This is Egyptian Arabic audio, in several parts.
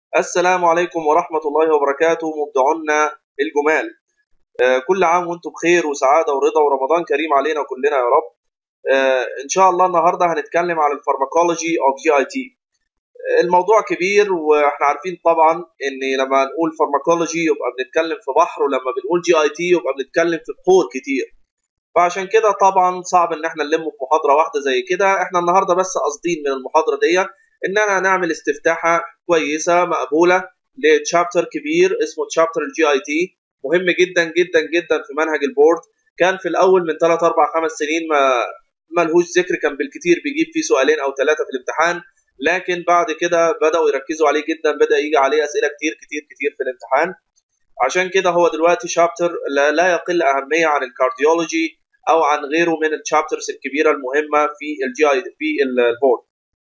السلام عليكم ورحمة الله وبركاته مبدعونا الجمال آه، كل عام وانتم بخير وسعادة ورضا ورمضان كريم علينا كلنا يا رب آه، ان شاء الله النهاردة هنتكلم على الفارماكولوجي اوف جي اي تي الموضوع كبير واحنا عارفين طبعا ان لما نقول فارماكولوجي يبقى بنتكلم في بحر ولما بنقول جي اي تي يبقى بنتكلم في بحور كتير فعشان كده طبعا صعب ان احنا نلمه في محاضره واحده زي كده احنا النهارده بس قاصدين من المحاضره دي اننا نعمل استفتاحه كويسه مقبوله لتشابتر كبير اسمه تشابتر الجي اي تي مهم جدا جدا جدا في منهج البورد كان في الاول من 3 4 5 سنين ما ملهوش ذكر كان بالكتير بيجيب فيه سؤالين او ثلاثه في الامتحان لكن بعد كده بداوا يركزوا عليه جدا بدا يجي عليه اسئله كتير كتير كتير في الامتحان عشان كده هو دلوقتي شابتر لا, لا يقل اهميه عن الكارديولوجي او عن غيره من الشابترز الكبيره المهمه في الجي اي في البورد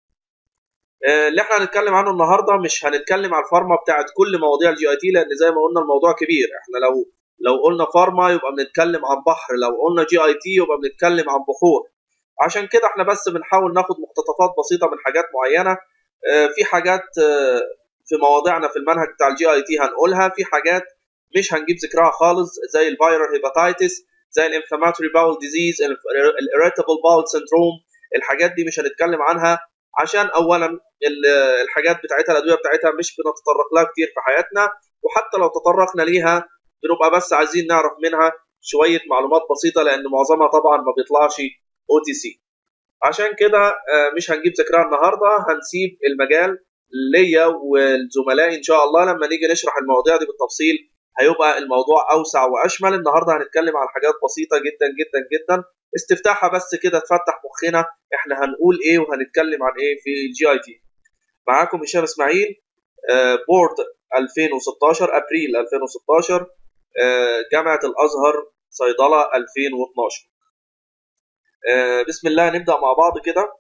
اللي احنا هنتكلم عنه النهارده مش هنتكلم على الفارما بتاعت كل مواضيع الجي اي تي لان زي ما قلنا الموضوع كبير احنا لو لو قلنا فارما يبقى بنتكلم عن بحر لو قلنا جي اي تي يبقى بنتكلم عن بحور عشان كده احنا بس بنحاول ناخد مقتطفات بسيطه من حاجات معينه في حاجات في مواضيعنا في المنهج بتاع الجي اي تي هنقولها في حاجات مش هنجيب ذكرها خالص زي الفيرال هيباتيتس زي الانفلاماتوري باول ديزيز الاريتابل باول سندروم الحاجات دي مش هنتكلم عنها عشان اولا الحاجات بتاعتها الادويه بتاعتها مش بنتطرق لها كتير في حياتنا وحتى لو تطرقنا ليها بنبقى بس عايزين نعرف منها شويه معلومات بسيطه لان معظمها طبعا ما بيطلعش او تي سي عشان كده مش هنجيب ذكرها النهارده هنسيب المجال ليا والزملاء ان شاء الله لما نيجي نشرح المواضيع دي بالتفصيل هيبقى الموضوع اوسع واشمل النهارده هنتكلم عن حاجات بسيطه جدا جدا جدا استفتاحها بس كده تفتح مخنا احنا هنقول ايه وهنتكلم عن ايه في الجي اي تي معاكم هشام اسماعيل بورد 2016 ابريل 2016 جامعه الازهر صيدله 2012 بسم الله نبدا مع بعض كده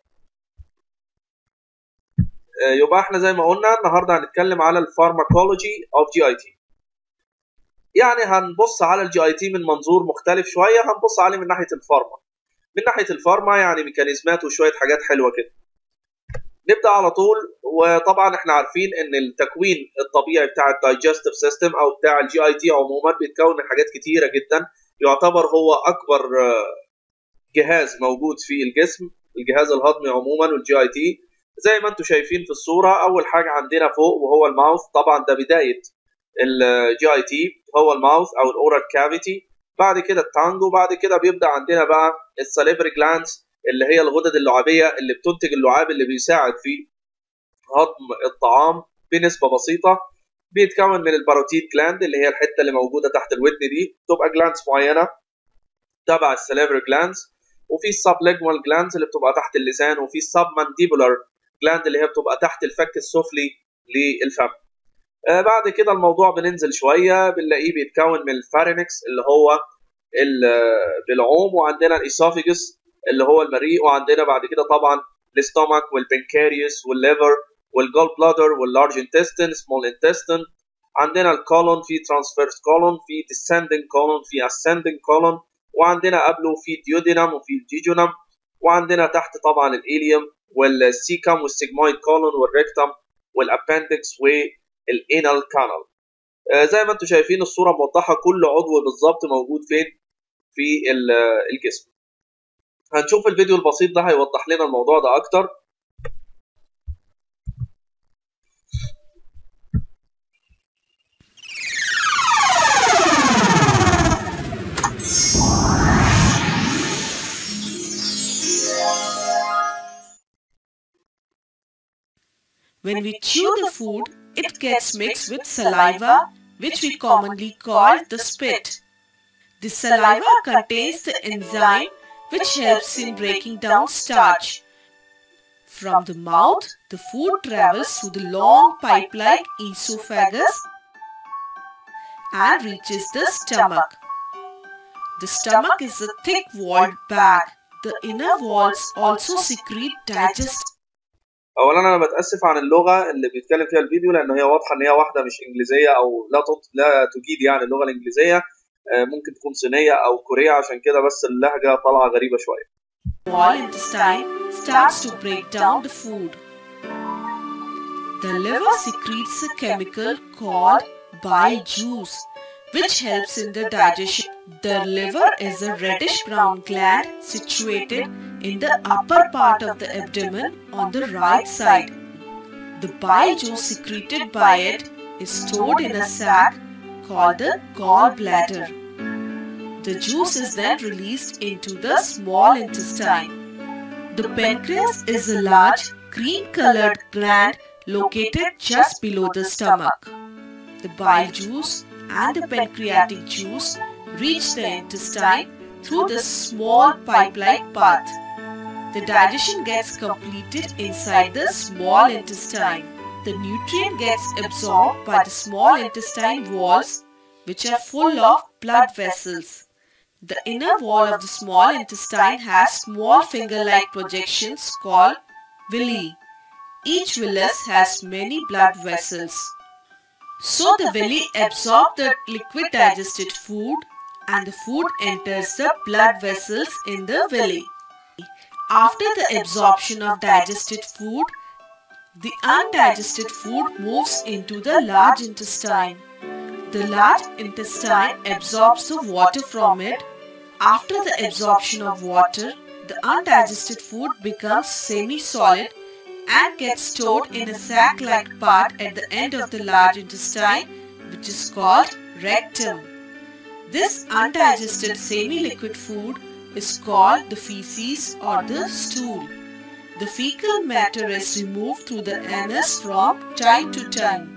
يبقى احنا زي ما قلنا النهارده هنتكلم على الفارماكولوجي اوف جي اي تي يعني هنبص على الجي اي تي من منظور مختلف شويه هنبص عليه من ناحيه الفارما من ناحيه الفارما يعني ميكانيزمات وشويه حاجات حلوه كده نبدا على طول وطبعا احنا عارفين ان التكوين الطبيعي بتاع الدايجستيف سيستم او بتاع الجي اي تي عموما بيتكون من حاجات كتيره جدا يعتبر هو اكبر جهاز موجود في الجسم الجهاز الهضمي عموما والجي اي تي زي ما انتم شايفين في الصوره اول حاجه عندنا فوق وهو الماوث طبعا ده بدايه الجي اي تي هو الماوث او الاورال كافيتي بعد كده التانج وبعد كده بيبدا عندنا بقى السليفري جلانس اللي هي الغدد اللعابيه اللي بتنتج اللعاب اللي بيساعد في هضم الطعام بنسبه بسيطه بيتكون من الباروتيد جلاند اللي هي الحته اللي موجوده تحت الودن دي تبقى جلاندز معينه تبع السليفري جلاندز وفي السب ليجمال جلاندز اللي بتبقى تحت اللسان وفي السب مانديبولار جلاند اللي هي بتبقى تحت الفك السفلي للفم آه بعد كده الموضوع بننزل شويه بنلاقيه بيتكون من الفارينكس اللي هو بالعوم وعندنا الاسوفيجس اللي هو المريء وعندنا بعد كده طبعا الاستومك والبنكاريوس والليفر والجول بلادر واللارج انتستين سمول انتستين عندنا الكولون في ترانسفيرس كولون في descending كولون في ascending كولون وعندنا قبله في ديودينم وفي الجيجونم وعندنا تحت طبعا الاليوم والسيكم والسيجمويد كولون والريكتم والابندكس والانال كانال آه زي ما انتم شايفين الصوره موضحه كل عضو بالظبط موجود فين في الجسم هنشوف الفيديو البسيط ده هيوضح لنا الموضوع ده اكتر When we chew the food, it gets mixed with saliva, which we commonly call the spit. The saliva contains the enzyme which helps in breaking down starch. From the mouth, the food travels through the long pipe-like esophagus and reaches the stomach. The stomach is a thick-walled bag. The inner walls also secrete digest اولا انا بتاسف عن اللغه اللي بيتكلم فيها الفيديو لان هي واضحه ان هي واحده مش انجليزيه او لا تط... لا تجيد يعني اللغه الانجليزيه ممكن تكون صينيه او كوريه عشان كده بس اللهجه طالعه غريبه شويه Small intestine starts to break down the food. The liver secretes a chemical called bile juice which helps in the digestion. The liver is a reddish brown gland situated in the upper part of the abdomen on the right side. The bile juice secreted by it is stored in a sac called the gallbladder. The juice is then released into the small intestine. The pancreas is a large cream colored gland located just below the stomach. The bile juice and the pancreatic juice reach the intestine through the small pipe-like path. The digestion gets completed inside the small intestine. The nutrient gets absorbed by the small intestine walls which are full of blood vessels. The inner wall of the small intestine has small finger-like projections called villi. Each villus has many blood vessels. So the villi absorb the liquid digested food and the food enters the blood vessels in the villi. After the absorption of digested food, the undigested food moves into the large intestine. The large intestine absorbs the water from it. After the absorption of water, the undigested food becomes semi-solid and gets stored in a sac-like part at the end of the large intestine which is called rectum. This undigested semi-liquid food is called the feces or the stool. The fecal matter is removed through the anus from time to time.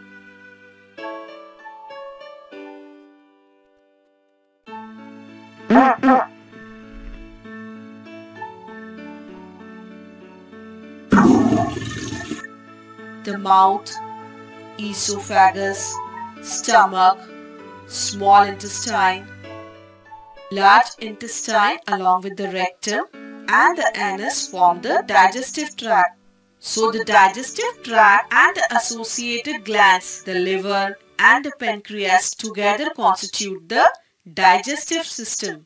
The mouth, esophagus, stomach, small intestine, large intestine along with the rectum and the anus form the digestive tract. So the digestive tract and the associated glands, the liver and the pancreas together constitute the digestive system.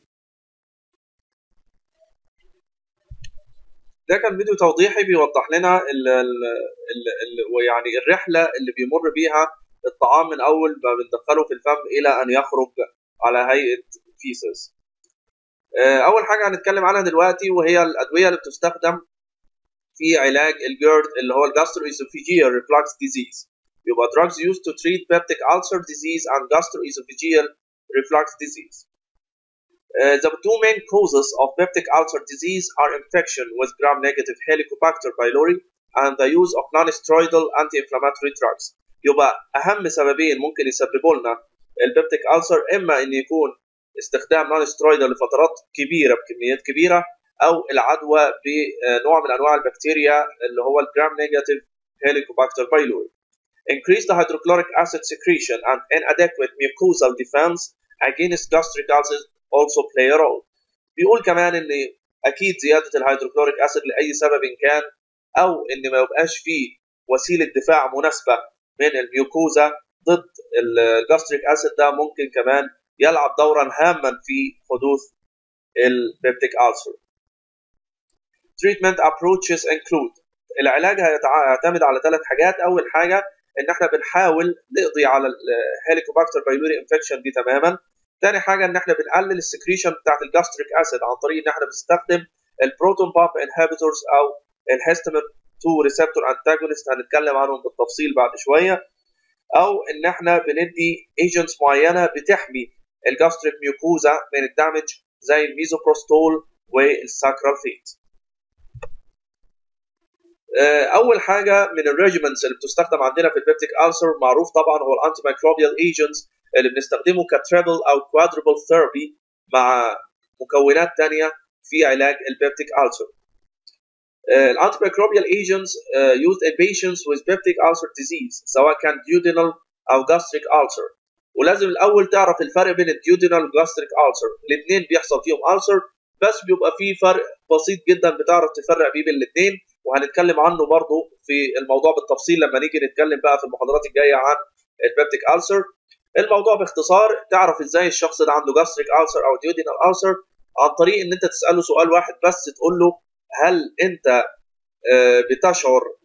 ده كان فيديو توضيحي بيوضح لنا ال ال ال ال ويعني الرحله اللي بيمر بيها الطعام من اول ما بندخله في الفم الى ان يخرج على هيئه فيسس. اول حاجه هنتكلم عنها دلوقتي وهي الادويه اللي بتستخدم في علاج الجيرد اللي هو الجاستروesophageal reflux disease. يبقى drugs used to treat peptic ulcer disease and gastroesophageal reflux disease. Uh, the two main causes of peptic ulcer disease are infection with gram-negative Helicobacter pylori and the use of non-steroidal anti-inflammatory drugs. يبقى أهم سببين ممكن يسببوا لنا البيبتيك ألسر إما إن يكون استخدام نون سترويدال لفترات كبيرة بكميات كبيرة أو العدوى بنوع من أنواع البكتيريا اللي هو الجرام نيجاتيف Helicobacter pylori. Increased hydrochloric acid secretion and inadequate mucosal defense against gastric ulcers also play a role. بيقول كمان ان اكيد زياده الهيدروكلوريك اسيد لاي سبب كان او ان ما يبقاش فيه وسيله دفاع مناسبه من الميوكوزا ضد الجاستريك اسيد ده ممكن كمان يلعب دورا هاما في حدوث البيبتيك ألسر. Treatment approaches include العلاج هيعتمد على ثلاث حاجات اول حاجه ان احنا بنحاول نقضي على الهيليكوباكتر بايلوري انفكشن دي تماما تاني حاجه ان احنا بنقلل السكريشن بتاعت الجاستريك اسيد عن طريق ان احنا بنستخدم البروتون بامب انهبيتورز او الهيستامين 2 ريسبتور انتاجونست هنتكلم عنهم بالتفصيل بعد شويه او ان احنا بندي ايجنتس معينه بتحمي الجاستريك ميوكوزا من الدامج زي الميزوبروستول والساكرال فيت اول حاجه من الريجيمنتس اللي بتستخدم عندنا في البيبتيك ألسر معروف طبعا هو الانتي مايكروبيال ايجنتس اللي بنستخدمه كتريبل او كوادربل ثيرابي مع مكونات تانية في علاج البيبتيك ألسر. الانتي مايكروبيال ايجنتس used in patients with peptic ulcer disease سواء كان duodenal او gastric ulcer ولازم الاول تعرف الفرق بين الديودينال والجاستريك ألسر الاثنين بيحصل فيهم ألسر بس بيبقى في فرق بسيط جدا بتعرف تفرق بيه بين الاثنين وهنتكلم عنه برضه في الموضوع بالتفصيل لما نيجي نتكلم بقى في المحاضرات الجايه عن البيبتيك ألسر الموضوع باختصار تعرف ازاي الشخص ده عنده جاستريك ألسر او ديودينال ألسر عن طريق ان انت تساله سؤال واحد بس تقول له هل انت بتشعر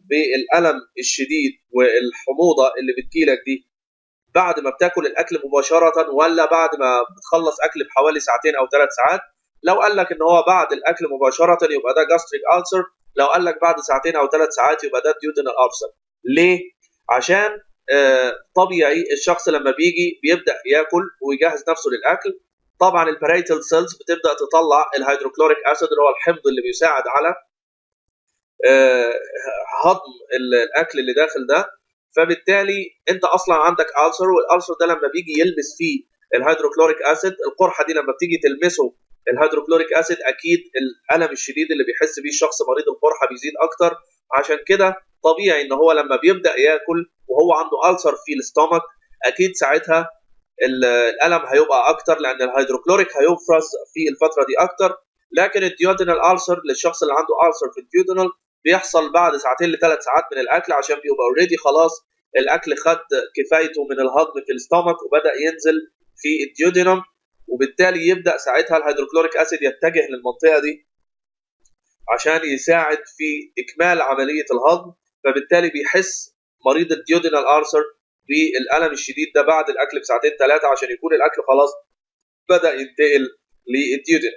بالالم الشديد والحموضه اللي بتجيلك دي بعد ما بتاكل الاكل مباشره ولا بعد ما بتخلص اكل بحوالي ساعتين او ثلاث ساعات لو قال لك ان هو بعد الاكل مباشره يبقى ده جاستريك ألسر لو قال لك بعد ساعتين او ثلاث ساعات يبقى ده ديودينال ألسر ليه عشان آه طبيعي الشخص لما بيجي بيبدا ياكل ويجهز نفسه للاكل طبعا الباريتال سيلز بتبدا تطلع الهيدروكلوريك اسيد اللي هو الحمض اللي بيساعد على آه هضم الاكل اللي داخل ده فبالتالي انت اصلا عندك ألسر والألسر ده لما بيجي يلبس فيه الهيدروكلوريك اسيد القرحه دي لما بتيجي تلمسه الهيدروكلوريك اسيد اكيد الالم الشديد اللي بيحس بيه الشخص مريض القرحه بيزيد اكتر عشان كده طبيعي ان هو لما بيبدا ياكل وهو عنده ألسر في الاستومك اكيد ساعتها الالم هيبقى اكتر لان الهيدروكلوريك هيفرز في الفتره دي اكتر لكن الديودينال ألسر للشخص اللي عنده ألسر في الديودينال بيحصل بعد ساعتين لثلاث ساعات من الاكل عشان بيبقى اوريدي خلاص الاكل خد كفايته من الهضم في الاستومك وبدا ينزل في الديودينم وبالتالي يبدا ساعتها الهيدروكلوريك اسيد يتجه للمنطقه دي عشان يساعد في اكمال عمليه الهضم فبالتالي بيحس مريض الديودينال ألسر بالالم الشديد ده بعد الاكل بساعتين ثلاثه عشان يكون الاكل خلاص بدا ينتقل للديودينال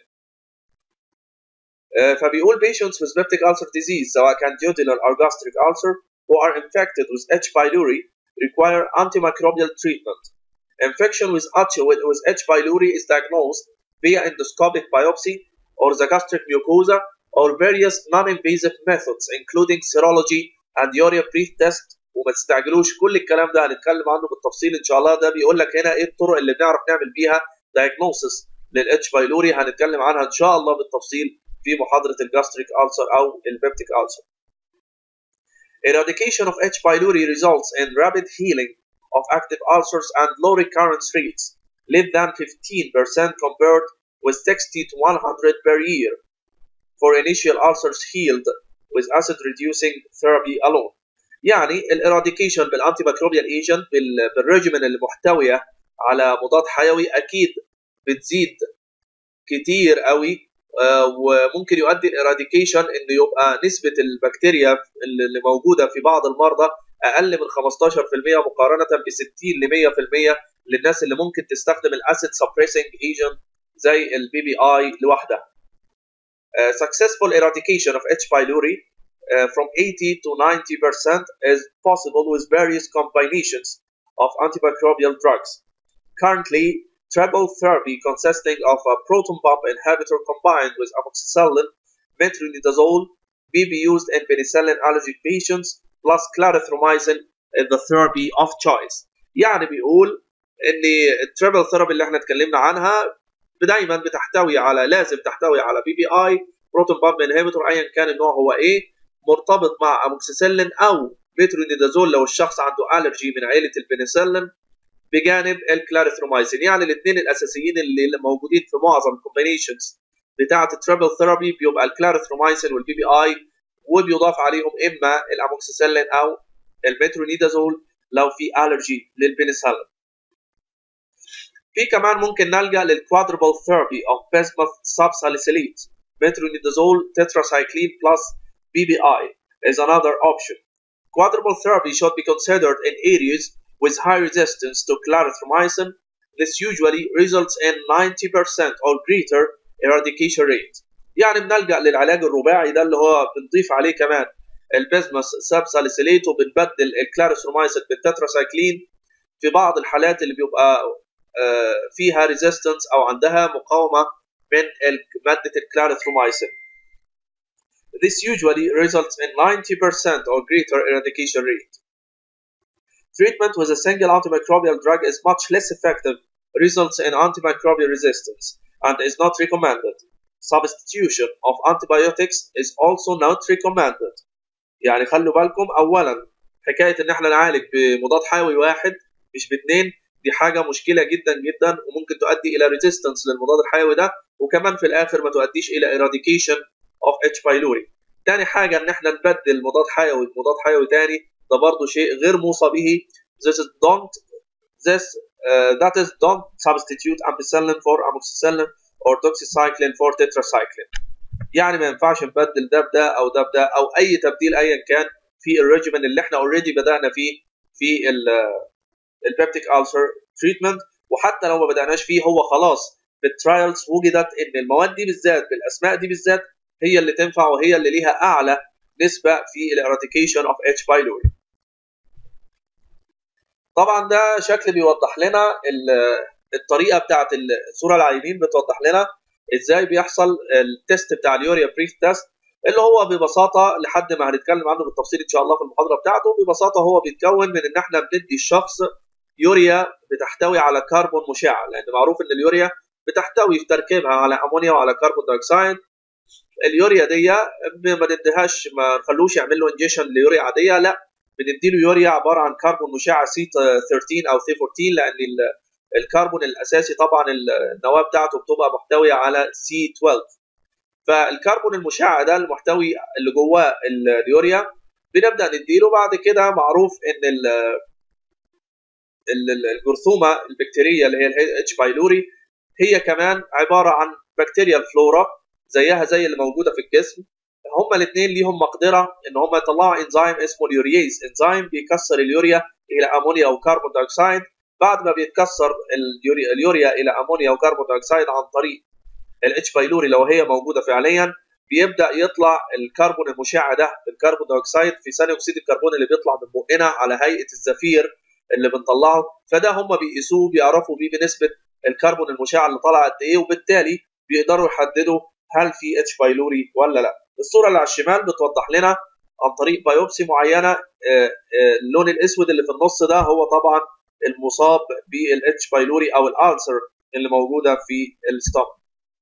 فبيقول patients with peptic ulcer disease سواء كان duodenal or gastric ulcer who are infected with H. pylori require antimicrobial treatment. Infection with H. with H. pylori is diagnosed via endoscopic biopsy or the gastric mucosa or various non-invasive methods including serology and urea breath test وما تستعجلوش كل الكلام ده هنتكلم عنه بالتفصيل ان شاء الله ده بيقول لك هنا ايه الطرق اللي بنعرف نعمل بيها diagnosis للاتش بايلوري هنتكلم عنها ان شاء الله بالتفصيل في محاضرة الجاستريك ألسر أو البيبتيك ألسر. Eradication of H. pylori results in rapid healing of active ulcers and low recurrence rates, less than 15% compared with 60 to 100 per year for initial ulcers healed with acid reducing therapy alone. يعني الإراديكيشن بالأنتي ميكروبيال ايجنت بالريجيمن اللي محتوية على مضاد حيوي أكيد بتزيد كتير قوي وممكن يؤدي الاراديكيشن انه يبقى نسبه البكتيريا اللي موجوده في بعض المرضى اقل من 15% مقارنه ب 60 ل 100% للناس اللي ممكن تستخدم الاسيد سبريسنج ايجنت زي البي بي اي لوحدها. Uh, successful eradication of H. pylori uh, from 80 to 90% is possible with various combinations of antimicrobial drugs. Currently, triple therapy consisting of a proton pump inhibitor combined with amoxicillin, metronidazole, may be used in penicillin allergic patients, plus clarithromycin is the therapy of choice. يعني بيقول ان التريبل ثيرابي اللي احنا اتكلمنا عنها دايما بتحتوي على لازم تحتوي على بي بي اي بروتون بامب انهبيتور ايا كان النوع هو ايه مرتبط مع اموكسيسيلين او مترونيدازول لو الشخص عنده الرجي من عيله البنسلين بجانب الكلاريثرومايسين يعني الاثنين الاساسيين اللي موجودين في معظم الكومبينيشنز بتاعه التريبل ثيرابي بيبقى الكلاريثرومايسين والبي بي اي وبيضاف عليهم اما الاموكسيسيلين او المترونيدازول لو في الرجي للبنسلين في كمان ممكن نلجا للكوادربل ثيرابي اوف بيسموث سابساليسيليت metronidazole tetracycline plus BBI is another option. Quadruple therapy should be considered in areas with high resistance to clarithromycin. This usually results in 90% or greater eradication rate. يعني بنلجأ للعلاج الرباعي ده اللي هو بنضيف عليه كمان البيزمس سابساليسيليت وبنبدل الكلاريثرومايسين بالتتراسايكلين في بعض الحالات اللي بيبقى فيها ريزيستنس او عندها مقاومه من ماده الكلاريثرومايسين. This usually results in 90% or greater eradication rate. Treatment with a single antimicrobial drug is much less effective, results in antimicrobial resistance, and is not recommended. Substitution of antibiotics is also not recommended. يعني خلوا بالكم اولا حكايه ان احنا نعالج بمضاد حيوي واحد مش باثنين دي حاجه مشكله جدا جدا وممكن تؤدي الى ريزيستنس للمضاد الحيوي ده وكمان في الاخر ما تؤديش الى eradication of H. pylori. تاني حاجه ان احنا نبدل مضاد حيوي بمضاد حيوي تاني ده برضه شيء غير موصى به this is don't this uh, that is don't substitute ampicillin for amoxicillin or doxycycline for tetracycline يعني ما ينفعش نبدل ده بده او ده بده او اي تبديل ايا كان في الريجيمن اللي احنا اوريدي بدانا فيه في البيبتيك ألسر تريتمنت وحتى لو ما بداناش فيه هو خلاص في الترايلز وجدت ان المواد دي بالذات بالاسماء دي بالذات هي اللي تنفع وهي اللي ليها اعلى نسبه في الاراديكيشن اوف اتش بايلوري طبعا ده شكل بيوضح لنا الطريقه بتاعت الصوره على اليمين بتوضح لنا ازاي بيحصل التيست بتاع اليوريا بريف تيست اللي هو ببساطه لحد ما هنتكلم عنه بالتفصيل ان شاء الله في المحاضره بتاعته ببساطه هو بيتكون من ان احنا بندي الشخص يوريا بتحتوي على كربون مشع لان معروف ان اليوريا بتحتوي في تركيبها على امونيا وعلى كربون دايوكسيد اليوريا دي ما نديهاش ما نخلوش يعمل له انجيشن ليوريا عاديه لا بندي له يوريا عباره عن كربون مشع سي 13 او سي 14 لان الكربون الاساسي طبعا النواه بتاعته بتبقى محتويه على سي 12 فالكربون المشع ده المحتوي اللي جواه اليوريا بنبدا نديله بعد كده معروف ان الجرثومه البكتيريه اللي هي الاتش بايلوري هي كمان عباره عن بكتيريا فلورا زيها زي اللي موجوده في الجسم هما الاثنين ليهم مقدره ان هما يطلعوا انزيم اسمه اليوريز انزيم بيكسر اليوريا الى امونيا وكربون دايوكسيد بعد ما بيتكسر اليوريا, اليوريا الى امونيا وكربون دايوكسيد عن طريق الاتش بايلوري لو هي موجوده فعليا بيبدا يطلع الكربون المشع ده الكربون دايوكسيد في ثاني اكسيد الكربون اللي بيطلع من بقنا على هيئه الزفير اللي بنطلعه فده هم بيقيسوه بيعرفوا بيه بنسبه الكربون المشع اللي طالع قد ايه وبالتالي بيقدروا يحددوا هل في اتش بايلوري ولا لا الصوره اللي على الشمال بتوضح لنا عن طريق بايوبسي معينه اللون الاسود اللي في النص ده هو طبعا المصاب بالاتش بايلوري او الالسر اللي موجوده في الستومك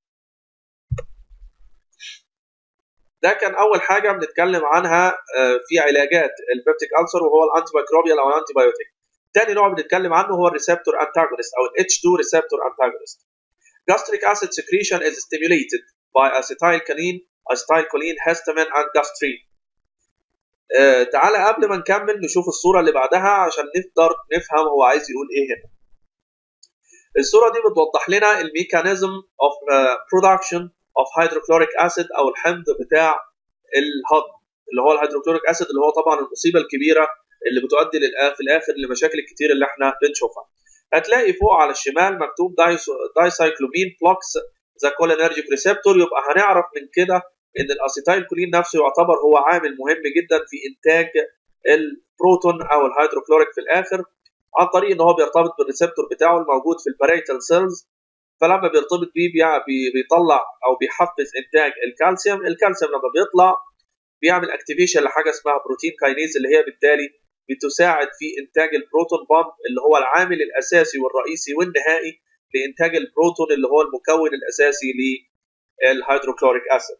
ده كان اول حاجه بنتكلم عنها في علاجات البيبتيك ألسر وهو الانتي مايكروبيال او الانتي بايوتيك تاني نوع بنتكلم عنه هو الريسبتور انتاجونست او ال H2 receptor antagonist gastric acid secretion is stimulated by acetylcholine acetylcholine histamine and gastrin آه تعالى قبل ما نكمل نشوف الصوره اللي بعدها عشان نقدر نفهم هو عايز يقول ايه هنا الصوره دي بتوضح لنا الميكانيزم اوف برودكشن اوف هيدروكلوريك اسيد او الحمض بتاع الهضم اللي هو الهيدروكلوريك اسيد اللي هو طبعا المصيبه الكبيره اللي بتؤدي في الاخر لمشاكل الكتير اللي احنا بنشوفها هتلاقي فوق على الشمال مكتوب دايسايكلومين بلوكس ذا كولينرجيك ريسبتور يبقى هنعرف من كده ان الاسيتايل كولين نفسه يعتبر هو عامل مهم جدا في انتاج البروتون او الهيدروكلوريك في الاخر عن طريق ان هو بيرتبط بالريسبتور بتاعه الموجود في الباريتال سيلز فلما بيرتبط بيه بيطلع او بيحفز انتاج الكالسيوم الكالسيوم لما بيطلع بيعمل اكتيفيشن لحاجه اسمها بروتين كاينيز اللي هي بالتالي بتساعد في انتاج البروتون بامب اللي هو العامل الاساسي والرئيسي والنهائي لانتاج البروتون اللي هو المكون الاساسي للهيدروكلوريك اسيد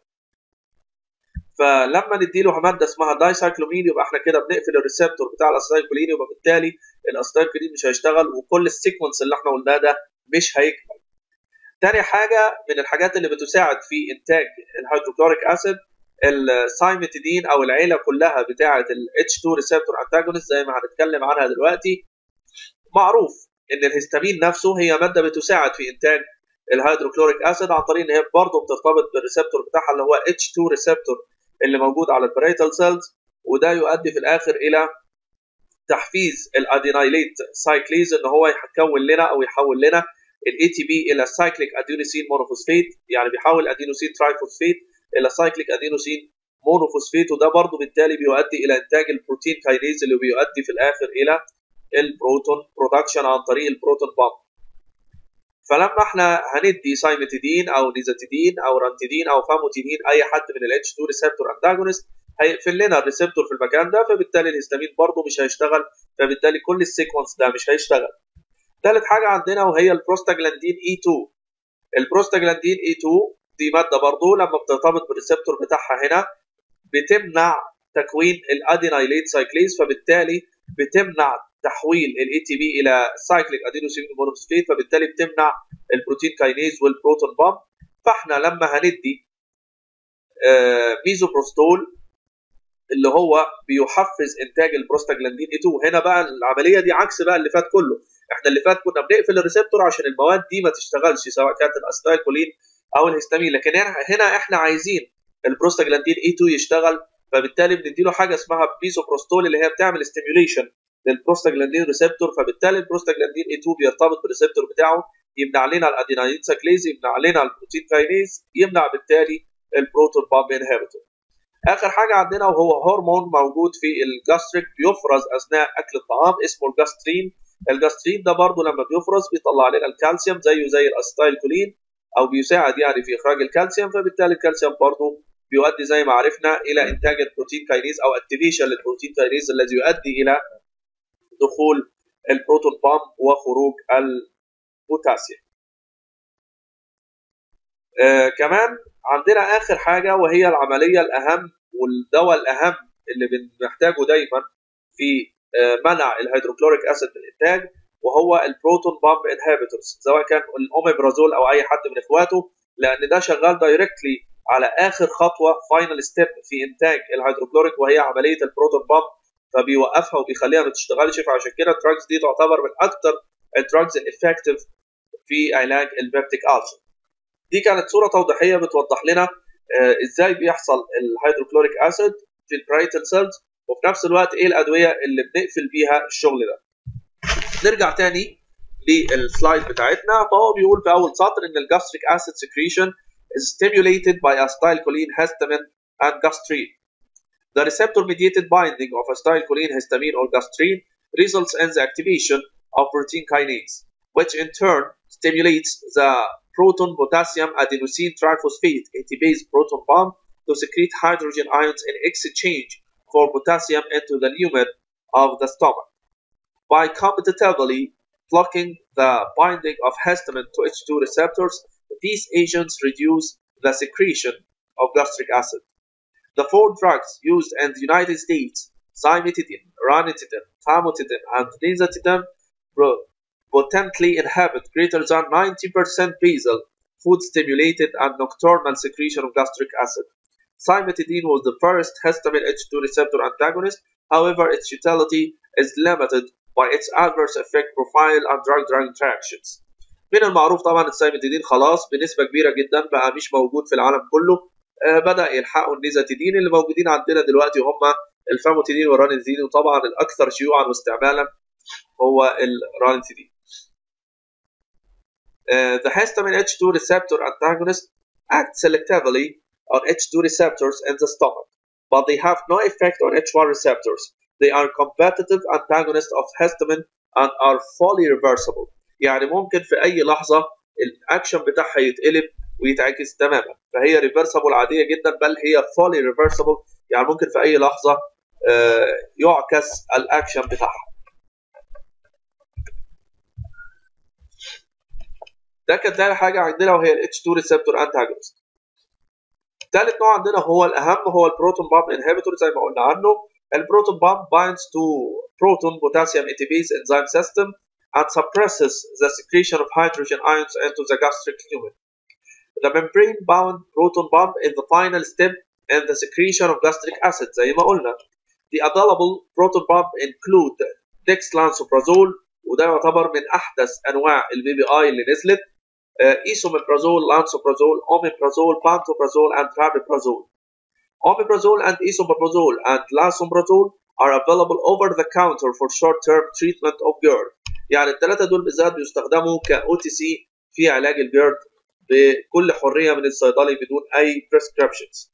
فلما نديله ماده اسمها دايسايكلومين يبقى احنا كده بنقفل الريسبتور بتاع الاسيتايلكولين يبقى بالتالي الاسيتايلكولين مش هيشتغل وكل السيكونس اللي احنا قلناه ده مش هيكمل. تاني حاجه من الحاجات اللي بتساعد في انتاج الهيدروكلوريك اسيد السايمتيدين او العيله كلها بتاعه ال H2 ريسبتور انتاجونست زي ما هنتكلم عنها دلوقتي معروف ان الهستامين نفسه هي ماده بتساعد في انتاج الهيدروكلوريك اسيد عن طريق ان هي برضه بترتبط بالريسبتور بتاعها اللي هو H2 ريسبتور اللي موجود على البريتال سيلز وده يؤدي في الاخر الى تحفيز الادينايليت سايكليز ان هو يكون لنا او يحول لنا الاي تي بي الى سايكليك ادينوسين مونوفوسفيت يعني بيحول ادينوسين ترايفوسفيت الى سايكليك ادينوسين مونوفوسفيت وده برضه بالتالي بيؤدي الى انتاج البروتين كاينيز اللي بيؤدي في الاخر الى البروتون برودكشن عن طريق البروتون بامب فلما احنا هندي سايمتيدين او نيزاتيدين او رانتيدين او فاموتيدين اي حد من الاتش 2 ريسبتور انتاجونست هيقفل لنا الريسبتور في المكان ده فبالتالي الهستامين برضه مش هيشتغل فبالتالي كل السيكونس ده مش هيشتغل. ثالث حاجه عندنا وهي البروستاجلاندين اي 2 البروستاجلاندين اي 2 دي ماده برضه لما بترتبط بالريسبتور بتاعها هنا بتمنع تكوين الادينايليت سايكليز فبالتالي بتمنع تحويل الاي تي بي الى سايكليك ادينوسين مونوفوسفيت فبالتالي بتمنع البروتين كاينيز والبروتون بامب فاحنا لما هندي آه ميزوبروستول اللي هو بيحفز انتاج البروستاجلاندين اي 2 هنا بقى العمليه دي عكس بقى اللي فات كله احنا اللي فات كنا بنقفل الريسبتور عشان المواد دي ما تشتغلش سواء كانت الاستايكولين او الهستامين لكن هنا احنا عايزين البروستاجلاندين اي 2 يشتغل فبالتالي بنديله حاجه اسمها بيزوبروستول اللي هي بتعمل ستيميوليشن للبروستاجلاندين ريسبتور فبالتالي البروستاجلاندين اي 2 بيرتبط بالريسبتور بتاعه يمنع لنا الاديناين ساكليز يمنع لنا البروتين كاينيز يمنع بالتالي البروتون بامب انهبيتور اخر حاجه عندنا وهو هرمون موجود في الجاستريك بيفرز اثناء اكل الطعام اسمه الجاسترين الجاسترين ده برضه لما بيفرز بيطلع لنا الكالسيوم زيه زي الاستايل كولين او بيساعد يعني في اخراج الكالسيوم فبالتالي الكالسيوم برضه بيؤدي زي ما عرفنا الى انتاج البروتين كاينيز او اكتيفيشن للبروتين كاينيز الذي يؤدي الى دخول البروتون بامب وخروج البوتاسيوم آه كمان عندنا اخر حاجه وهي العمليه الاهم والدواء الاهم اللي بنحتاجه دايما في آه منع الهيدروكلوريك اسيد من الانتاج وهو البروتون بامب انهبيتورز سواء كان الاوميبرازول او اي حد من اخواته لان ده شغال دايركتلي على اخر خطوه فاينل ستيب في انتاج الهيدروكلوريك وهي عمليه البروتون بامب فبيوقفها وبيخليها ما تشتغلش فعشان كده الدراجز دي تعتبر من اكثر الدراجز الافكتيف في علاج البيبتيك ألسر دي كانت صوره توضيحيه بتوضح لنا آه ازاي بيحصل الهيدروكلوريك اسيد في البرايتال سيلز وفي نفس الوقت ايه الادويه اللي بنقفل بيها الشغل ده نرجع تاني للسلايد بتاعتنا فهو بيقول في اول سطر ان الجاستريك اسيد secretion is stimulated by acetylcholine histamine and gastrin The receptor-mediated binding of acetylcholine, histamine, or gastrin results in the activation of protein kinase, which in turn stimulates the proton potassium adenosine triphosphate ATPase proton pump to secrete hydrogen ions in exchange for potassium into the lumen of the stomach. By competitively blocking the binding of histamine to H2 receptors, these agents reduce the secretion of gastric acid. The four drugs used in the United States, cimetidine, ranitidine, famotidine, and nizatidine, potently inhibit greater than 90% basal, food-stimulated, and nocturnal secretion of gastric acid. Cimetidine was the first histamine H2 receptor antagonist, however, its utility is limited by its adverse effect profile and drug-drug interactions. من المعروف طبعا السايمتيدين خلاص بنسبة كبيرة جدا بقى مش موجود في العالم كله آه بدأ يلحقوا النيزاتيدين اللي موجودين عندنا دلوقتي هم الفاموتيدين والرانيتيدين وطبعا الأكثر شيوعا واستعمالا هو الرانيتيدين. Uh, the histamine H2 receptor antagonist act selectively on H2 receptors in the stomach, but they have no effect on H1 receptors. They are competitive antagonists of histamine and are fully reversible. يعني ممكن في أي لحظة الأكشن بتاعها يتقلب ويتعكس تماما فهي ريفرسبل عادية جدا بل هي fully reversible يعني ممكن في أي لحظة يعكس الأكشن بتاعها ده كان تاني حاجة عندنا وهي ال H2 receptor antagonist. تالت نوع عندنا هو الأهم هو البروتون بامب انهبيتور زي ما قلنا عنه. البروتون بامب binds to proton potassium ATPase enzyme system and suppresses the secretion of hydrogen ions into the gastric lumen. The membrane-bound proton pump is the final step in the secretion of gastric acid زي ما قلنا. The available proton pump include dexlansoprazole وده يعتبر من أحدث أنواع البي بي آي اللي نزلت esomeprazole, lansoprazole, omeprazole, pantoprazole, and rabeprazole. Omeprazole and esomeprazole and lansoprazole are available over the counter for short-term treatment of GERD. يعني الثلاثة دول بالذات بيستخدموا ك OTC في علاج الجيرد بكل حرية من الصيدلي بدون أي prescriptions.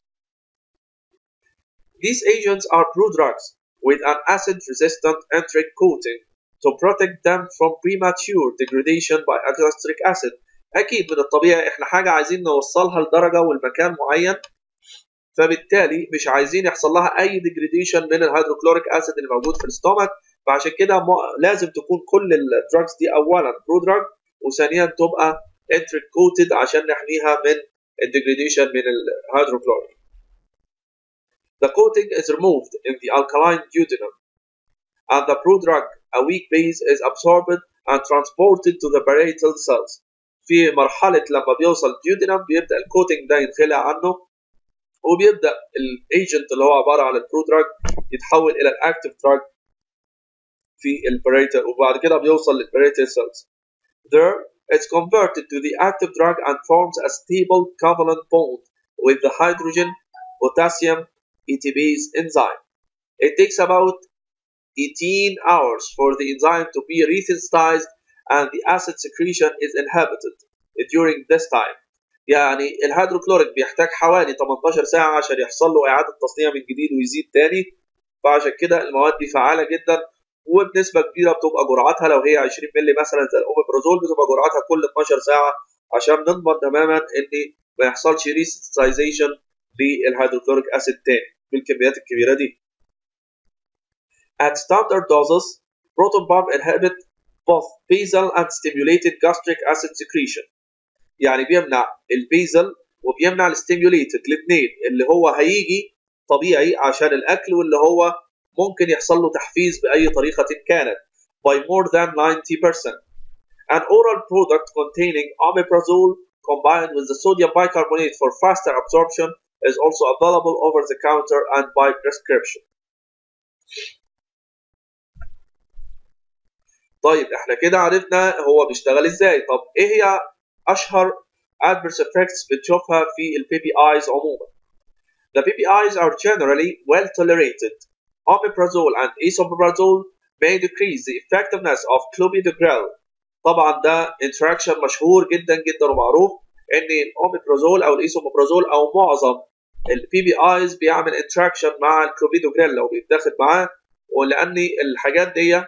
These agents are prodrugs with an acid-resistant enteric coating to protect them from premature degradation by gastric acid اكيد من الطبيعي احنا حاجه عايزين نوصلها لدرجه والمكان معين فبالتالي مش عايزين يحصل لها اي ديجريديشن من الهيدروكلوريك اسيد اللي موجود في الاستومك فعشان كده لازم تكون كل الدراجز دي اولا برو دراج وثانيا تبقى انتريك كوتد عشان نحميها من الديجريديشن من الهيدروكلوريك The coating is removed in the alkaline duodenum and the prodrug, a weak base, is absorbed and transported to the parietal cells. في مرحلة لما بيوصل الديودينم بيبدأ الكوتنج ده ينخلع عنه وبيبدأ الايجنت اللي هو عبارة عن البرو دراج يتحول إلى الاكتيف دراج في الباريتال وبعد كده بيوصل للباريتال cells. There it's converted to the active drug and forms a stable covalent bond with the hydrogen, potassium, ATPase enzyme. It takes about 18 hours for the enzyme to be resynthesized and the acid secretion is inhibited during this time. يعني الهيدروكلوريك بيحتاج حوالي 18 ساعة عشان يحصل له إعادة تصنيع من جديد ويزيد تاني فعشان كده المواد دي فعالة جدا وبنسبة كبيرة بتبقى جرعتها لو هي 20 مللي مثلا زي الأوميبرازول بتبقى جرعتها كل 12 ساعة عشان نضمن تماما إن ما يحصلش ريسيتايزيشن للهيدروكلوريك أسيد تاني بالكميات الكبيرة دي. At standard doses, proton pump inhibit both basal and stimulated gastric acid secretion. يعني بيمنع البيزل وبيمنع الستيميوليتد الاثنين اللي هو هيجي طبيعي عشان الاكل واللي هو ممكن يحصل له تحفيز باي طريقه كانت by more than 90%. An oral product containing omeprazole combined with the sodium bicarbonate for faster absorption is also available over the counter and by prescription. طيب احنا كده عرفنا هو بيشتغل ازاي طب ايه هي اشهر adverse effects بتشوفها في ال PPIs عموما The PPIs are generally well tolerated. Omeprazole and esomeprazole may decrease the effectiveness of clopidogrel. طبعا ده interaction مشهور جدا جدا ومعروف ان الاوميبرازول او الاسوميبرازول او معظم ال PPIs بيعمل interaction مع الكلوبيدوجريل لو بيتاخد معاه ولان الحاجات دي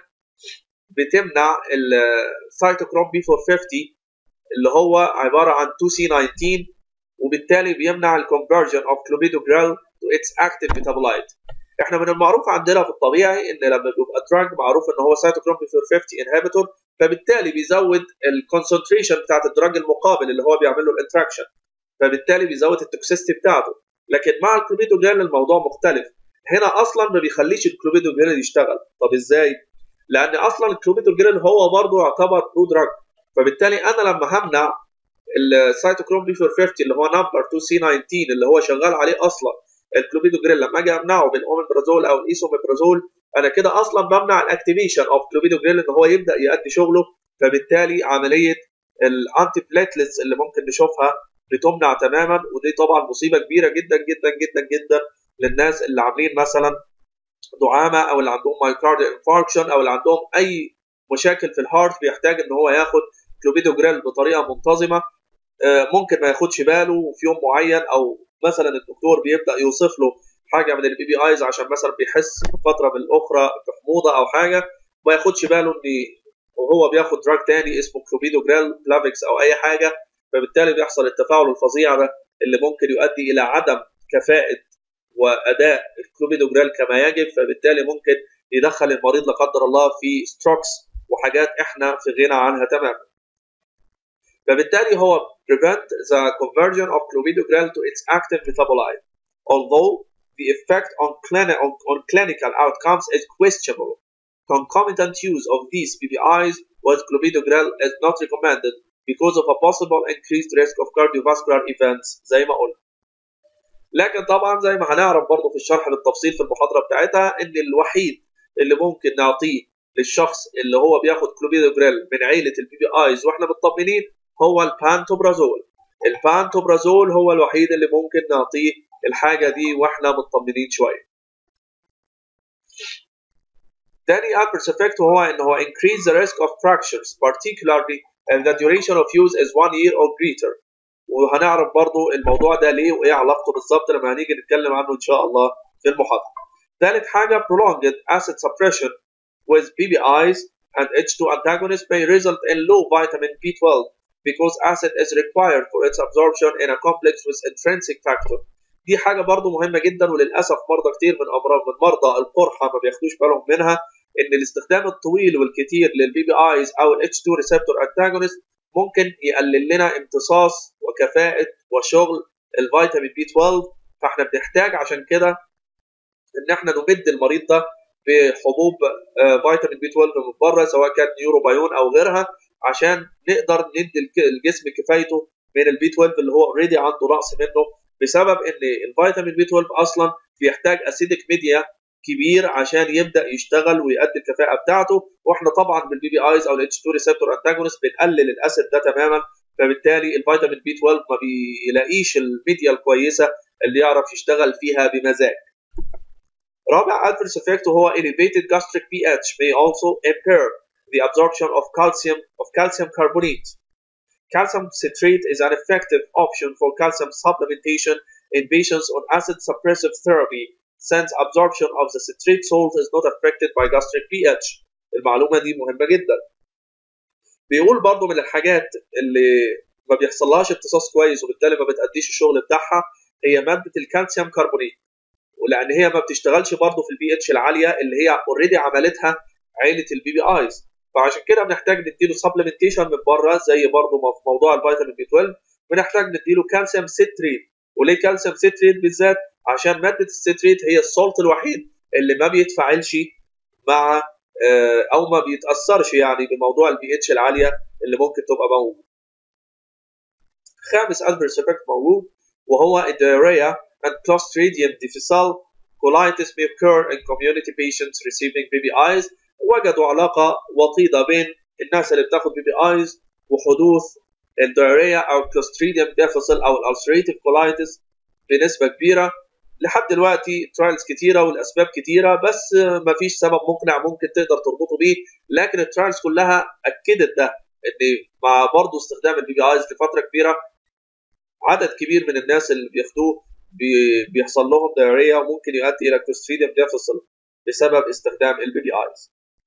بتمنع السيتوكروم بي 450 اللي هو عباره عن 2C19 وبالتالي بيمنع الكونفرجن اوف كلوبيدوجريل تو اتس اكتيف ميتابولايت احنا من المعروف عندنا في الطبيعي ان لما بيبقى دراج معروف ان هو سيتوكروم بي 450 انهبيتور فبالتالي بيزود الكونسنتريشن بتاعت الدراج المقابل اللي هو بيعمل له الانتراكشن فبالتالي بيزود التوكسيستي بتاعته لكن مع الكلوبيدوجريل الموضوع مختلف هنا اصلا ما بيخليش الكلوبيدوجريل يشتغل طب ازاي لان اصلا الكلوبيدوجريل هو برضه يعتبر برو دراج فبالتالي انا لما همنع السيتوكروم بي 450 اللي هو نمبر 2 سي 19 اللي هو شغال عليه اصلا الكلوبيدوجريل لما اجي امنعه بالاوميبرازول او الايسوميبرازول انا كده اصلا بمنع الاكتيفيشن اوف كلوبيدوجريل ان هو يبدا يؤدي شغله فبالتالي عمليه الانتي بليتلتس اللي ممكن نشوفها بتمنع تماما ودي طبعا مصيبه كبيره جدا جدا جدا جدا للناس اللي عاملين مثلا دعامه او اللي عندهم مايكارديال انفاركشن او اللي عندهم اي مشاكل في الهارت بيحتاج ان هو ياخد كلوبيدوجريل بطريقه منتظمه ممكن ما ياخدش باله في يوم معين او مثلا الدكتور بيبدا يوصف له حاجه من البي بي ايز عشان مثلا بيحس فتره بالاخرى بحموضه او حاجه ما ياخدش باله ان وهو بياخد دراج تاني اسمه كلوبيدوجريل بلافيكس او اي حاجه فبالتالي بيحصل التفاعل الفظيع ده اللي ممكن يؤدي الى عدم كفاءه واداء الكلوبيدوجريل كما يجب فبالتالي ممكن يدخل المريض لا قدر الله في ستروكس وحاجات احنا في غنى عنها تماما فبالتالي هو prevent the conversion of clopidogrel to its active metabolite although the effect on, clini on, on clinical outcomes is questionable concomitant use of these PPIs with clopidogrel is not recommended because of a possible increased risk of cardiovascular events زي ما قلنا لكن طبعا زي ما هنعرف برضه في الشرح بالتفصيل في المحاضره بتاعتها ان الوحيد اللي ممكن نعطيه للشخص اللي هو بياخد كلوبيدوجريل من عيله البي بي ايز واحنا مطمنين هو البانتوبرازول البانتوبرازول هو الوحيد اللي ممكن نعطيه الحاجه دي واحنا مطمنين شويه تاني adverse effect هو ان هو increase the risk of fractures particularly if the duration of use is one year or greater وهنعرف برضو الموضوع ده ليه وايه علاقته بالظبط لما هنيجي نتكلم عنه ان شاء الله في المحاضره. ثالث حاجه prolonged acid suppression with PBIs and H2 antagonists may result in low vitamin B12 because acid is required for its absorption in a complex with intrinsic factor. دي حاجه برضو مهمه جدا وللاسف مرضى كتير من امراض من مرضى القرحه ما بياخدوش بالهم منها ان الاستخدام الطويل والكتير للبي بي ايز او الاتش 2 ريسبتور انتاجونست ممكن يقلل لنا امتصاص وكفاءة وشغل الفيتامين بي 12 فاحنا بنحتاج عشان كده ان احنا نمد المريض ده بحبوب فيتامين بي 12 من بره سواء كان نيوروبايون او غيرها عشان نقدر ندي الجسم كفايته من البي 12 اللي هو اوريدي عنده نقص منه بسبب ان الفيتامين بي 12 اصلا بيحتاج اسيدك ميديا كبير عشان يبدا يشتغل ويؤدي الكفاءه بتاعته واحنا طبعا بالبي بي ايز او الاتش 2 ريسبتور انتاجونست بنقلل الاسيد ده تماما فبالتالي الفيتامين بي 12 ما بيلاقيش الميديا الكويسه اللي يعرف يشتغل فيها بمزاج رابع adverse effect وهو elevated gastric pH may also impair the absorption of calcium of calcium carbonate. Calcium citrate is an effective option for calcium supplementation in patients on acid suppressive therapy since absorption of the citrate salt is not affected by gastric pH. المعلومة دي مهمة جدا. بيقول برضو من الحاجات اللي ما بيحصلهاش امتصاص كويس وبالتالي ما بتأديش الشغل بتاعها هي مادة الكالسيوم كربونات. ولان هي ما بتشتغلش برضه في البي اتش العاليه اللي هي اوريدي عملتها عيله البي بي ايز فعشان كده بنحتاج نديله سبلمنتيشن من بره زي برضه في موضوع الفيتامين بي 12 بنحتاج نديله كالسيوم سيتريت وليه كالسيوم سيتريت بالذات عشان ماده السيتريت هي السولت الوحيد اللي ما بيتفاعلش مع او ما بيتاثرش يعني بموضوع البي اتش العاليه اللي ممكن تبقى موجود خامس ادفيرس افكت موجود وهو الدياريا and Clostridium difficile colitis may occur in community patients receiving BBIs وجدوا علاقة وطيدة بين الناس اللي بتاخد BBIs وحدوث الدياريا أو Clostridium difficile أو الألسريتيف colitis بنسبة كبيرة لحد دلوقتي ترايلز كتيرة والأسباب كتيرة بس مفيش سبب مقنع ممكن تقدر تربطه بيه لكن الترايلز كلها أكدت ده إن مع برضه استخدام البي بي ايز لفترة كبيرة عدد كبير من الناس اللي بياخدوه بيحصل لهم دايريا وممكن يؤدي الى كلوستريديوم ديفيسل بسبب استخدام البي بي ايز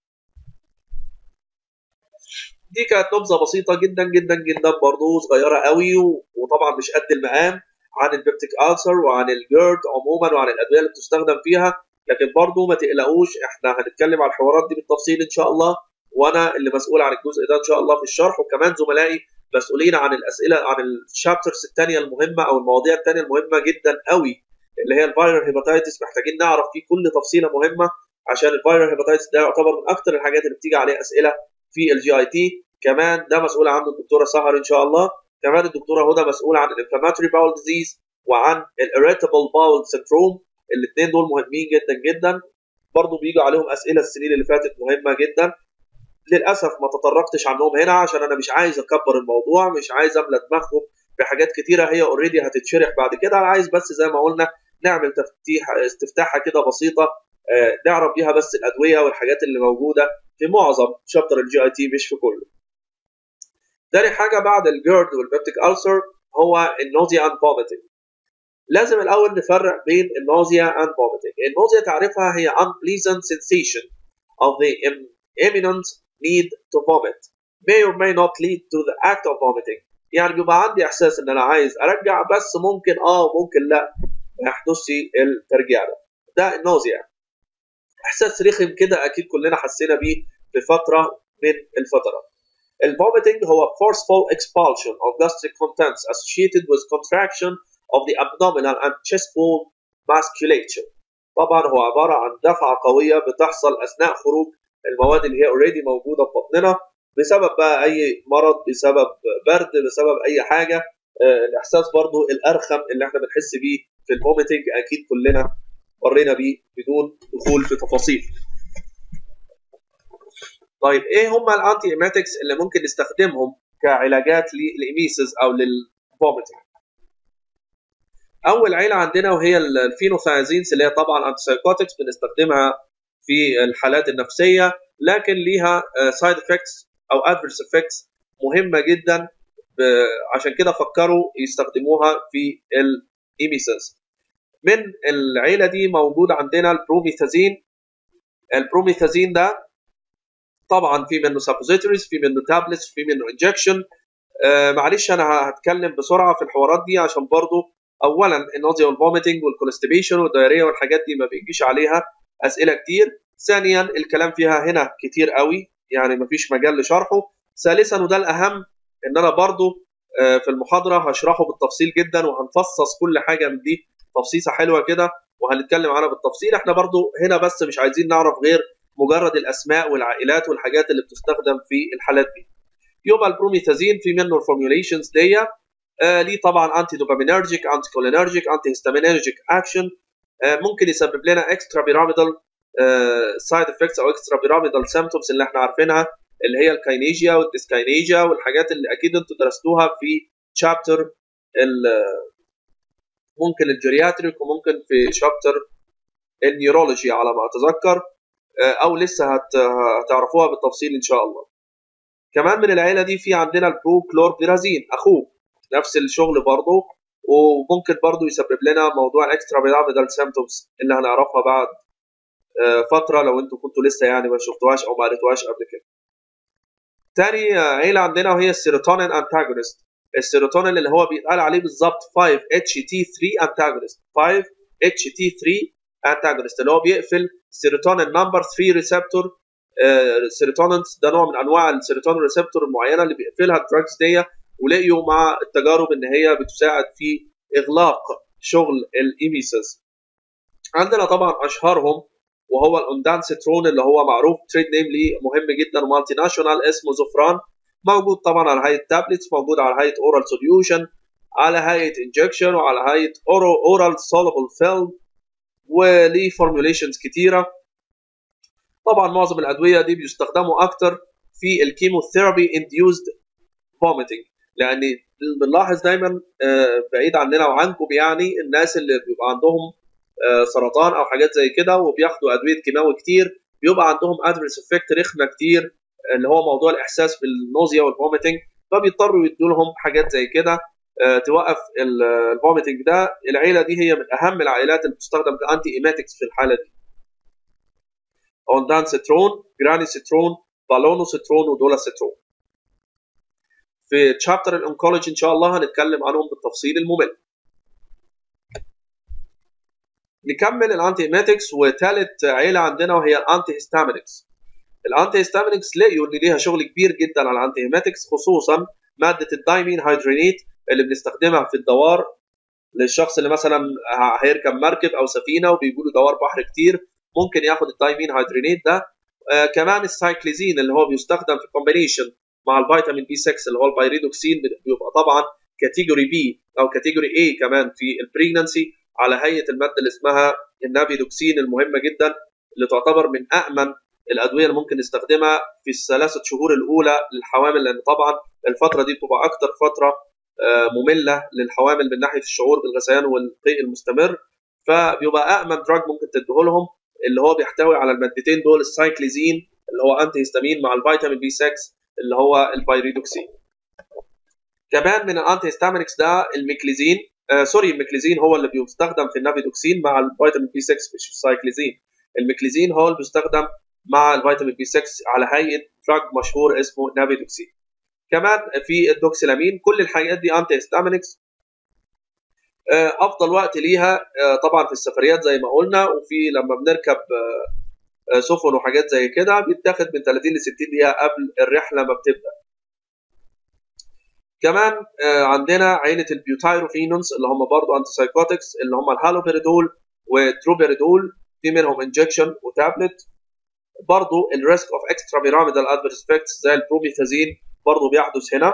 دي كانت نبذه بسيطه جدا جدا جدا برضه صغيره قوي وطبعا مش قد المقام عن البيبتيك ألسر وعن الجيرد عموما وعن الادويه اللي بتستخدم فيها لكن برضه ما تقلقوش احنا هنتكلم عن الحوارات دي بالتفصيل ان شاء الله وانا اللي مسؤول عن الجزء ده ان شاء الله في الشرح وكمان زملائي مسؤولين عن الاسئله عن الشابترز الثانيه المهمه او المواضيع الثانيه المهمه جدا قوي اللي هي الفيرال هيباتيتس محتاجين نعرف فيه كل تفصيله مهمه عشان الفيرال هيباتيتس ده يعتبر من اكثر الحاجات اللي بتيجي عليه اسئله في الجي اي تي كمان ده مسؤول عنه الدكتوره سهر ان شاء الله كمان الدكتوره هدى مسؤوله عن الانفلاماتوري باول ديزيز وعن الاريتابل باول سندروم الاثنين دول مهمين جدا جدا برضه بيجوا عليهم اسئله السنين اللي فاتت مهمه جدا للاسف ما تطرقتش عنهم هنا عشان انا مش عايز اكبر الموضوع مش عايز املى دماغكم بحاجات كتيره هي اوريدي هتتشرح بعد كده انا عايز بس زي ما قلنا نعمل تفتيح استفتاحه كده بسيطه آه نعرف بيها بس الادويه والحاجات اللي موجوده في معظم شابتر الجي اي تي مش في كله. تاني حاجه بعد الجيرد والبيبتيك ألسر هو النوزيا اند فوميتنج. لازم الاول نفرق بين النوزيا اند فوميتنج. النوزيا تعرفها هي unpleasant sensation of the imminent need to vomit may or may not lead to the act of vomiting يعني بيبقى عندي احساس ان انا عايز ارجع بس ممكن اه ممكن لا ما يحدثش الترجيع ده ده النوزيا احساس رخم كده اكيد كلنا حسينا بيه في فتره من الفترات الفوميتنج هو forceful expulsion of gastric contents associated with contraction of the abdominal and chest wall musculature طبعا هو عباره عن دفعه قويه بتحصل اثناء خروج المواد اللي هي اوريدي موجوده في بطننا بسبب بقى اي مرض بسبب برد بسبب اي حاجه آه الاحساس برضو الارخم اللي احنا بنحس بيه في الفوميتنج اكيد كلنا مرينا بيه بدون دخول في تفاصيل طيب ايه هم الانتي ايماتكس اللي ممكن نستخدمهم كعلاجات للايميسز او للفوميتنج اول عيله عندنا وهي الفينوثايزينز اللي هي طبعا انتي سايكوتكس بنستخدمها في الحالات النفسيه لكن ليها سايد افكتس او ادفيرس افكتس مهمه جدا عشان كده فكروا يستخدموها في الايميسز من العيله دي موجود عندنا البروميثازين البروميثازين ده طبعا في منه سابوزيتوريز في منه تابلتس في منه انجكشن آه معلش انا هتكلم بسرعه في الحوارات دي عشان برضو اولا النوزيا والفوميتنج والكونستيبيشن والدايريا والحاجات دي ما بيجيش عليها اسئله كتير ثانيا الكلام فيها هنا كتير قوي يعني مفيش مجال لشرحه ثالثا وده الاهم ان انا برضو في المحاضره هشرحه بالتفصيل جدا وهنفصص كل حاجه من دي تفصيصه حلوه كده وهنتكلم عنها بالتفصيل احنا برضو هنا بس مش عايزين نعرف غير مجرد الاسماء والعائلات والحاجات اللي بتستخدم في الحالات دي يبقى البروميثازين في منه الفورميوليشنز دي آه ليه طبعا انتي دوبامينرجيك انتي كولينرجيك انتي هيستامينرجيك اكشن آه ممكن يسبب لنا اكسترا بيراميدال سايد افكتس او اكسترا بيراميدال سيمتومز اللي احنا عارفينها اللي هي الكاينيجيا والديسكاينيجيا والحاجات اللي اكيد انتوا درستوها في شابتر ممكن الجيرياتريك وممكن في شابتر النيورولوجي على ما اتذكر او لسه هت... هتعرفوها بالتفصيل ان شاء الله كمان من العيله دي في عندنا البرو كلور بيرازين اخوه نفس الشغل برضه وممكن برضه يسبب لنا موضوع الاكسترا بيراميدال سيمتومز اللي هنعرفها بعد فتره لو انتم كنتوا لسه يعني ما شفتوهاش او ما قريتوهاش قبل كده تاني عيله عندنا وهي السيروتونين انتاجونست السيروتونين اللي هو بيتقال عليه بالظبط 5-HT3 انتاجونست 5-HT3 انتاجونست اللي هو بيقفل سيروتونين نمبر 3 ريسبتور سيروتونين ده نوع من انواع السيروتونين ريسبتور المعينه اللي بيقفلها الدراجز دي ولقيوا مع التجارب ان هي بتساعد في اغلاق شغل الايميسز عندنا طبعا اشهرهم وهو الاوندانسترون اللي هو معروف تريد نيم ليه مهم جدا مالتي ناشونال اسمه زوفران موجود طبعا على هيئه تابلتس موجود على هيئه اورال سوليوشن على هيئه انجكشن وعلى هيئه اورال سولوبل فيلم وليه فورموليشنز كتيره طبعا معظم الادويه دي بيستخدموا اكتر في الكيموثيرابي انديوزد فوميتنج لان بنلاحظ دايما بعيد عننا وعنكم يعني الناس اللي بيبقى عندهم سرطان او حاجات زي كده وبياخدوا ادويه كيماوي كتير بيبقى عندهم ادفيرس افكت رخمه كتير اللي هو موضوع الاحساس بالنوزيا والفوميتنج فبيضطروا يدوا لهم حاجات زي كده توقف الفوميتنج ده العيله دي هي من اهم العائلات اللي بتستخدم كانتي ايماتكس في الحاله دي اوندان سترون جراني سترون بالونو سترون ودولا سترون في تشابتر الانكولوجي ان شاء الله هنتكلم عنهم بالتفصيل الممل نكمل الانتي ايماتكس وثالث عيله عندنا وهي الانتي هيستامينكس الانتي هيستامينكس لقيوا ان ليها شغل كبير جدا على الانتي هيماتكس خصوصا ماده الدايمين هيدرينيت اللي بنستخدمها في الدوار للشخص اللي مثلا هيركب مركب او سفينه وبيجوا له دوار بحر كتير ممكن ياخد الدايمين هيدرينيت ده آه كمان السايكليزين اللي هو بيستخدم في كومبينيشن مع الفيتامين بي 6 اللي هو البيريدوكسين بيبقى طبعا كاتيجوري بي او كاتيجوري اي كمان في البريجنسي على هيئه الماده اللي اسمها النافيدوكسين المهمه جدا اللي تعتبر من امن الادويه اللي ممكن نستخدمها في الثلاثه شهور الاولى للحوامل لان طبعا الفتره دي بتبقى اكتر فتره ممله للحوامل من ناحيه الشعور بالغثيان والقيء المستمر فبيبقى امن دراج ممكن تديه لهم اللي هو بيحتوي على المادتين دول السايكليزين اللي هو انتي هيستامين مع الفيتامين بي 6 اللي هو البيريدوكسين كمان من الانتي هيستامينكس ده الميكليزين آه سوري الميكليزين هو اللي بيستخدم في النافيدوكسين مع الفيتامين بي 6 مش السايكليزين الميكليزين هو اللي بيستخدم مع الفيتامين بي 6 على هيئه دراج مشهور اسمه نافيدوكسين كمان في الدوكسيلامين كل الحاجات دي انتي هيستامينكس آه افضل وقت ليها آه طبعا في السفريات زي ما قلنا وفي لما بنركب سفن وحاجات زي كده بيتاخد من 30 ل 60 دقيقه قبل الرحله ما بتبدا كمان عندنا عيله البيوتايروفينونز اللي هم برضه انتي سايكوتكس اللي هم الهالوبيريدول وتروبيريدول في منهم انجكشن وتابلت برضه الريسك اوف اكسترا بيراميدال ادفيرس افكتس زي البروميثازين برضه بيحدث هنا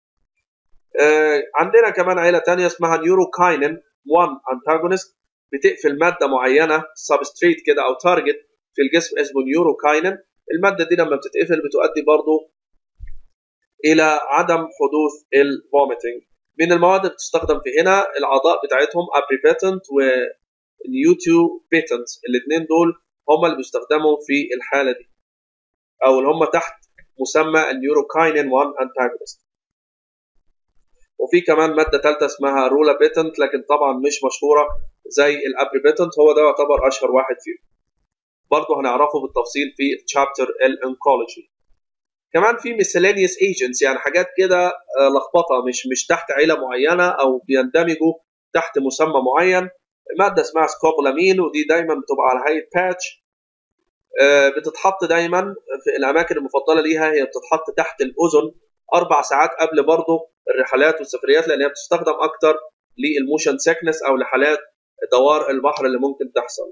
عندنا كمان عيله ثانيه اسمها نيوروكاينين 1 انتاجونست بتقفل ماده معينه سبستريت كده او تارجت في الجسم اسمه نيوروكاينين الماده دي لما بتتقفل بتؤدي برضه الى عدم حدوث الفوميتنج من المواد اللي بتستخدم في هنا الاعضاء بتاعتهم ابريبيتنت ونيوتيو بيتنت الاثنين دول هم اللي بيستخدموا في الحاله دي او اللي هم تحت مسمى النيوروكاينين 1 انتاجونست وفي كمان ماده ثالثه اسمها رولا بيتنت لكن طبعا مش مشهوره زي الابريبيتنت هو ده يعتبر اشهر واحد فيهم برضه هنعرفه بالتفصيل في تشابتر الانكولوجي كمان في miscellaneous agents يعني حاجات كده لخبطه مش مش تحت عيله معينه او بيندمجوا تحت مسمى معين ماده اسمها سكوبولامين ودي دايما بتبقى على هيئه باتش بتتحط دايما في الاماكن المفضله ليها هي بتتحط تحت الاذن اربع ساعات قبل برضه الرحلات والسفريات لان هي بتستخدم اكتر للموشن سيكنس او لحالات دوار البحر اللي ممكن تحصل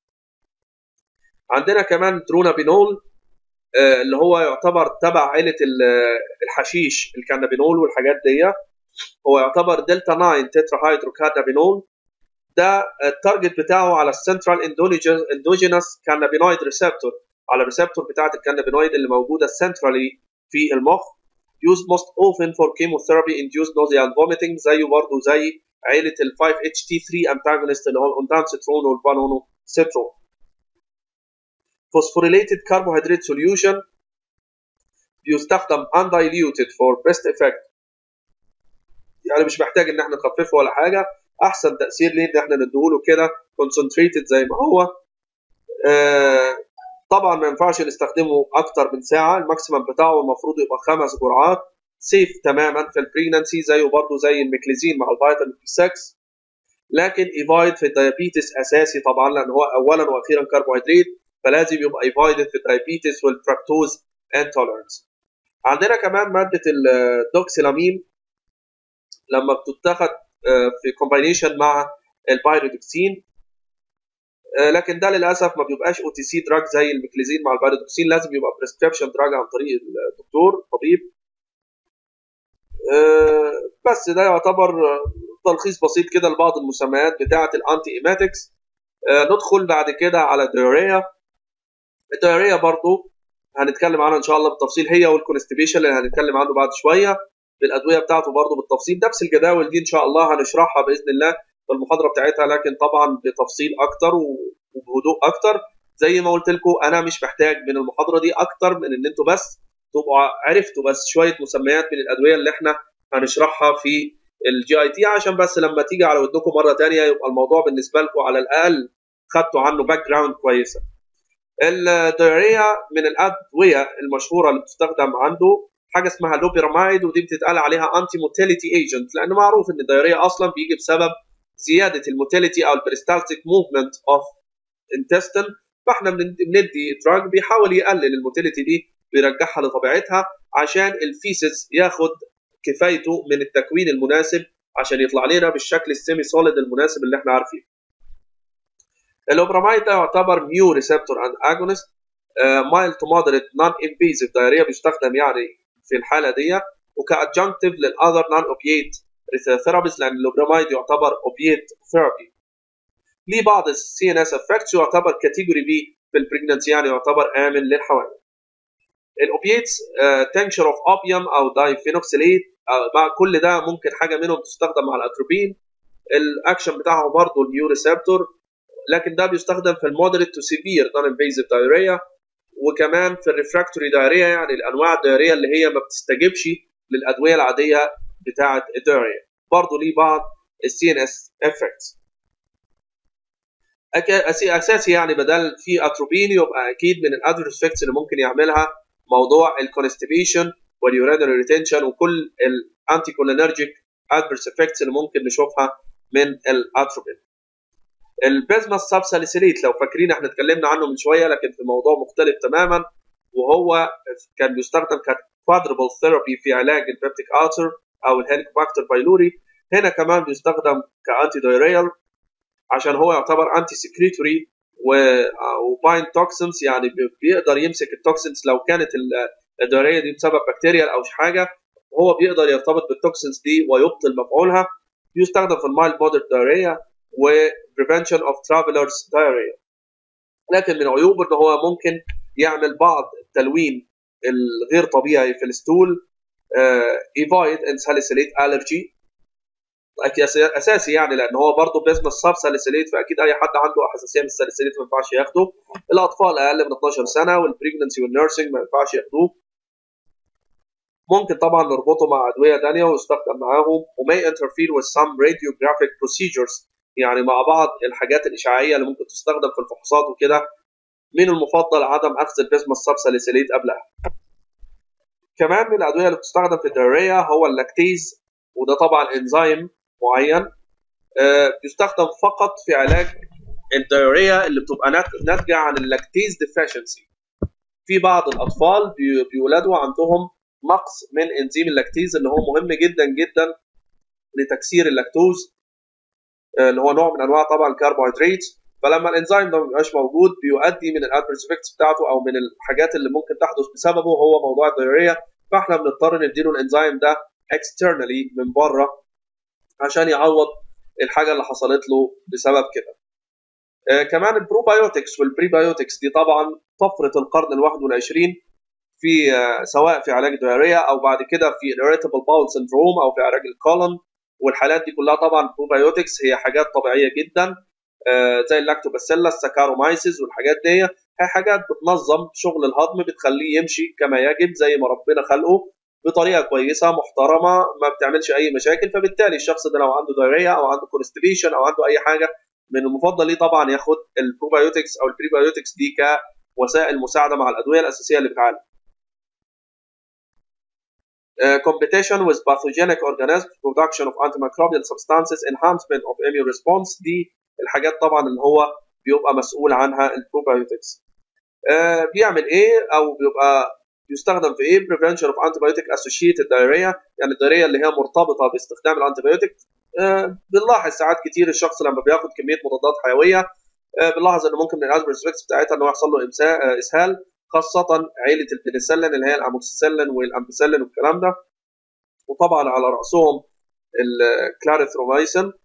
عندنا كمان ترونابينول اللي هو يعتبر تبع عيله الحشيش الكانابينول والحاجات دي هو يعتبر دلتا 9 تترا هيدروكانابينول ده التارجت بتاعه على السنترال اندوجينوس كانابينويد ريسبتور على الريسبتور بتاعه الكانابينويد اللي موجوده سنترالي في المخ used most often for chemotherapy induced nausea and vomiting زيه برضه زي عيله ال 5-HT3 antagonist اللي هو الاوندانسترون والبانونو syndrome phosphorylated carbohydrate solution بيستخدم undiluted for best effect يعني مش محتاج ان احنا نخففه ولا حاجه احسن تاثير ليه ان احنا نديهوله كده concentrated زي ما هو آه طبعا ما ينفعش نستخدمه اكتر من ساعه الماكسيمم بتاعه المفروض يبقى خمس جرعات سيف تماما في البريجنانسي زيه برضه زي الميكليزين مع الفيتامين بي 6 لكن ايفايد في الديابيتس اساسي طبعا لان هو اولا واخيرا كربوهيدرات فلازم يبقى ايفايدد في الديابيتس والفركتوز انتولرنس عندنا كمان ماده الدوكسيلامين لما بتتاخد في كومباينيشن مع البايرودوكسين لكن ده للاسف ما بيبقاش او تي سي دراج زي الميكليزين مع البايرودوكسين لازم يبقى بريسكريبشن دراج عن طريق الدكتور طبيب بس ده يعتبر تلخيص بسيط كده لبعض المسميات بتاعه الانتي ايماتكس ندخل بعد كده على الديوريا الديوريا برضو هنتكلم عنها ان شاء الله بالتفصيل هي والكونستيبيشن اللي هنتكلم عنه بعد شويه بالادويه بتاعته برضو بالتفصيل نفس الجداول دي ان شاء الله هنشرحها باذن الله في المحاضره بتاعتها لكن طبعا بتفصيل اكتر وبهدوء اكتر زي ما قلت لكم انا مش محتاج من المحاضره دي اكتر من ان انتوا بس تبقوا عرفتوا بس شويه مسميات من الادويه اللي احنا هنشرحها في الجي اي تي عشان بس لما تيجي على ودنكم مره ثانيه يبقى الموضوع بالنسبه لكم على الاقل خدتوا عنه باك جراوند كويسه. الدياريا من الادويه المشهوره اللي بتستخدم عنده حاجه اسمها لوبيراميد ودي بتتقال عليها انتي موتيليتي ايجنت لان معروف ان الدياريا اصلا بيجي بسبب زياده الموتيليتي او البريستالتيك موفمنت اوف انتستين فاحنا بندي دراج بيحاول يقلل الموتيليتي دي ويرجعها لطبيعتها عشان الفيسز ياخد كفايته من التكوين المناسب عشان يطلع لنا بالشكل السيمي سوليد المناسب اللي احنا عارفينه. الاوبراميد ده يعتبر ميو ريسبتور اند اجونست مايل تو مودريت نون انفيزيف دايريا بيستخدم يعني في الحاله دي وكادجنكتيف للاذر نون اوبييت ثيرابيز لان الاوبراميد يعتبر اوبييت ثيرابي. ليه بعض السي ان اس افكتس يعتبر كاتيجوري بي في البريجننسي يعني يعتبر امن للحوامل. الاوبييتس تنشر اوف اوبيوم او دايفينوكسيليت مع كل ده ممكن حاجه منهم تستخدم مع الاتروبين الاكشن بتاعه برضه النيو ريسبتور لكن ده بيستخدم في المودريت تو سيفير نون انفيزيف دايريا وكمان في الريفراكتوري دايريا يعني الانواع الدايريه اللي هي ما بتستجبش للادويه العاديه بتاعه الدايريا برضه ليه بعض السي ان اس افكتس اساسي يعني بدل في اتروبين يبقى اكيد من الادفيرس افكتس اللي ممكن يعملها موضوع الكونستيبيشن واليورينري ريتنشن وكل الانتي كولينرجيك ادفيرس افكتس اللي ممكن نشوفها من الاتروبين البيزماس سابساليسيليت لو فاكرين احنا اتكلمنا عنه من شويه لكن في موضوع مختلف تماما وهو كان بيستخدم ككوادربل ثيرابي في علاج البيبتيك اتر او الهيليكوباكتر بايلوري هنا كمان بيستخدم كانتي دايريال عشان هو يعتبر انتي سكريتوري وباين توكسنز يعني بيقدر يمسك التوكسنز لو كانت الدوريه دي بسبب بكتيريا او حاجه هو بيقدر يرتبط بالتوكسنز دي ويبطل مفعولها يستخدم في المايل مودر دايريا و prevention of travelers diarrhea لكن من عيوبه ان هو ممكن يعمل بعض التلوين الغير طبيعي في الستول ايفايد ان ساليسيليت الرجي اساسي يعني لان هو برضه بيزم الصاب ساليسيليت فاكيد اي حد عنده حساسيه من الساليسيليت ما ينفعش ياخده الاطفال اقل من 12 سنه والبريجننسي والنيرسينج ما ينفعش ياخدوه ممكن طبعا نربطه مع ادويه ثانيه ويستخدم معاهم وماي interfere with some radiographic procedures يعني مع بعض الحاجات الاشعاعيه اللي ممكن تستخدم في الفحوصات وكده من المفضل عدم اخذ البيزما السبساليسيليت قبلها كمان من الادويه اللي بتستخدم في الدايريا هو اللاكتيز وده طبعا انزيم معين بيستخدم فقط في علاج الدايريا اللي بتبقى ناتجه عن اللاكتيز ديفيشنسي في بعض الاطفال بيولدوا عندهم نقص من انزيم اللاكتيز اللي هو مهم جدا جدا لتكسير اللاكتوز اللي هو نوع من انواع طبعا الكربوهيدرات فلما الانزيم ده ما بيبقاش موجود بيؤدي من الادفيرس افكتس بتاعته او من الحاجات اللي ممكن تحدث بسببه هو موضوع الدايريا فاحنا بنضطر نديله الانزيم ده externally من بره عشان يعوض الحاجه اللي حصلت له بسبب كده. آه كمان البروبايوتكس والبريبايوتكس دي طبعا طفره القرن الواحد والعشرين في آه سواء في علاج الدايريا او بعد كده في الاريتابل باول سندروم او في علاج الكولون والحالات دي كلها طبعا بروبايوتكس هي حاجات طبيعيه جدا زي اللاكتوباسيلا السكارومايسيس والحاجات دي هي حاجات بتنظم شغل الهضم بتخليه يمشي كما يجب زي ما ربنا خلقه بطريقه كويسه محترمه ما بتعملش اي مشاكل فبالتالي الشخص ده لو عنده دايريا او عنده كونستيبيشن او عنده اي حاجه من المفضل ليه طبعا ياخد البروبايوتكس او البريبايوتكس دي كوسائل مساعده مع الادويه الاساسيه اللي بتعالج. Uh, competition with pathogenic organisms, production of antimicrobial substances, enhancement of immune response دي الحاجات طبعا اللي هو بيبقى مسؤول عنها البروبايوتكس. uh, بيعمل ايه او بيبقى يستخدم في ايه؟ prevention of antibiotic associated diarrhea يعني الدايريه اللي هي مرتبطه باستخدام الانتيبيوتيك آه بنلاحظ ساعات كتير الشخص لما بياخد كميه مضادات حيويه آه بنلاحظ ان ممكن من الاسبرس ريكس بتاعتها انه يحصل له آه اسهال خاصه عيله البنسلين اللي هي الاموكسيسيلين والامبيسيلين والكلام ده وطبعا على راسهم الكلاريثرومايسين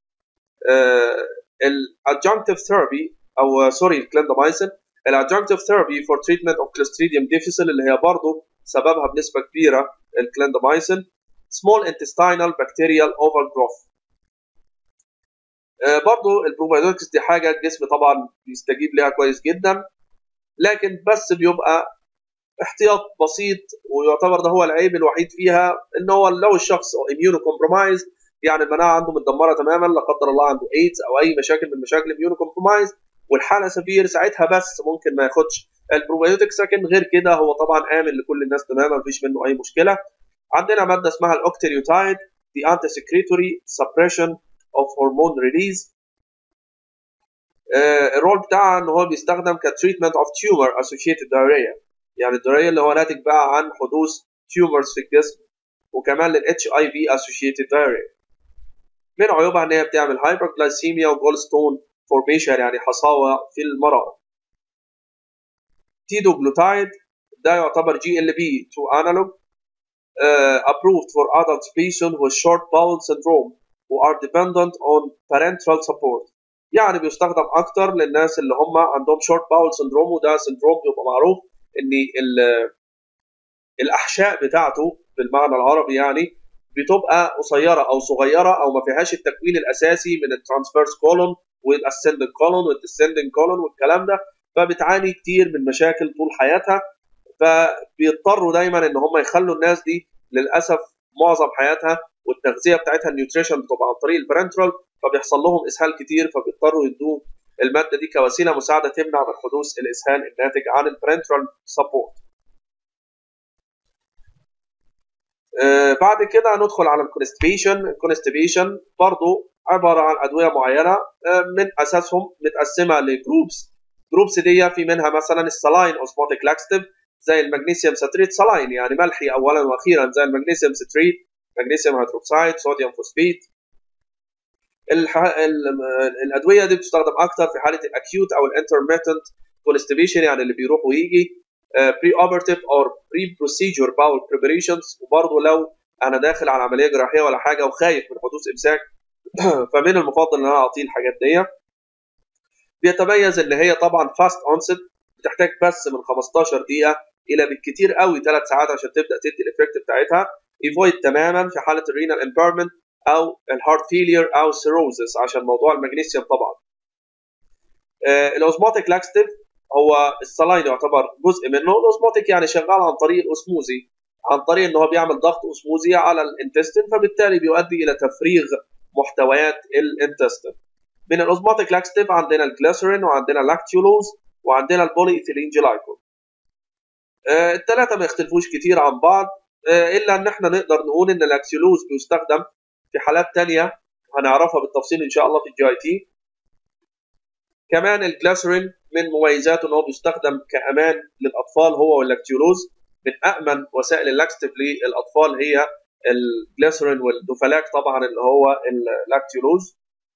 الادجنكتيف ثيرابي او سوري الكليندامايسين الادجنكتيف ثيرابي فور تريتمنت اوف كلوستريديوم ديفيسل اللي هي برضه سببها بنسبه كبيره الكليندامايسين small intestinal bacterial overgrowth آه برضو البروبايوتكس دي حاجه الجسم طبعا بيستجيب لها كويس جدا لكن بس بيبقى احتياط بسيط ويعتبر ده هو العيب الوحيد فيها ان هو لو الشخص اميونو كومبرومايز يعني المناعه عنده متدمره تماما لا قدر الله عنده ايدز او اي مشاكل من مشاكل الاميونو كومبرومايز والحاله سفير ساعتها بس ممكن ما ياخدش البروبايوتكس لكن غير كده هو طبعا امن لكل الناس تماما مفيش منه اي مشكله عندنا ماده اسمها الاوكتريوتايد دي انتي سكريتوري سبريشن اوف هرمون ريليز الرول بتاعها ان هو بيستخدم كتريتمنت اوف تيومر اسوشيتد دايريا يعني الدايريا اللي هو ناتج بقى عن حدوث تيومرز في الجسم وكمان للاتش اي في اسوشيتد دايريا من عيوبها ان هي بتعمل هايبرجلايسيميا وجول ستون فورميشن يعني حصاوه في المراره تيدو جلوتايد ده يعتبر جي ال بي 2 انالوج uh, approved for adult patients with short bowel syndrome who are dependent on parenteral support يعني بيستخدم اكتر للناس اللي هم عندهم short bowel syndrome وده سندروم بيبقى معروف ان الاحشاء بتاعته بالمعنى العربي يعني بتبقى قصيره او صغيره او ما فيهاش التكوين الاساسي من الترانسفيرس كولون والاسcending كولون والديسcending كولون والكلام ده فبتعاني كتير من مشاكل طول حياتها فبيضطروا دايما ان هم يخلوا الناس دي للاسف معظم حياتها والتغذيه بتاعتها النيوتريشن بتبقى عن طريق البرنترال فبيحصل لهم اسهال كتير فبيضطروا يدوه الماده دي كوسيله مساعده تمنع من حدوث الاسهال الناتج عن البرنترال سبورت. آه بعد كده ندخل على الكونستيبيشن، الكونستيبيشن برضه عباره عن ادويه معينه آه من اساسهم متقسمه لجروبس جروبس دي في منها مثلا السلاين اوسموتيك لاكستيف زي المغنيسيوم ستريت سلاين يعني ملحي اولا واخيرا زي المغنيسيوم ستريت مغنيسيوم هيدروكسيد صوديوم فوسفيت الح... ال... الادويه دي بتستخدم اكتر في حاله الاكيوت او الانترميتنت كونستيبيشن يعني اللي بيروح ويجي بري اوبرتيف او بري بروسيجر باول بريبريشنز وبرضه لو انا داخل على عمليه جراحيه ولا حاجه وخايف من حدوث امساك فمن المفضل ان انا اعطيه الحاجات دي بيتميز ان هي طبعا فاست اونست بتحتاج بس من 15 دقيقه الى بالكثير قوي 3 ساعات عشان تبدا تدي الافكت بتاعتها ايفويد تماما في حاله الرينال امبيرمنت او الهارت فيلير او سيروزس عشان موضوع المغنيسيوم طبعا آه الاوزموتيك لاكستيف هو السلاين يعتبر جزء منه الاوزموتيك يعني شغال عن طريق الاسموزي عن طريق ان هو بيعمل ضغط اسموزي على الانتستين فبالتالي بيؤدي الى تفريغ محتويات الانتستين من الاوزموتيك لاكستيف عندنا الجليسرين وعندنا اللاكتيولوز وعندنا البولي ايثيلين جلايكول آه الثلاثه ما يختلفوش كتير عن بعض آه الا ان احنا نقدر نقول ان الاكسيولوز بيستخدم في حالات تانية هنعرفها بالتفصيل ان شاء الله في الجي اي تي كمان الجليسرين من مميزاته ان هو بيستخدم كامان للاطفال هو واللاكتيولوز من امن وسائل اللاكستيف للاطفال هي الجليسرين والدوفالاك طبعا اللي هو اللاكتيولوز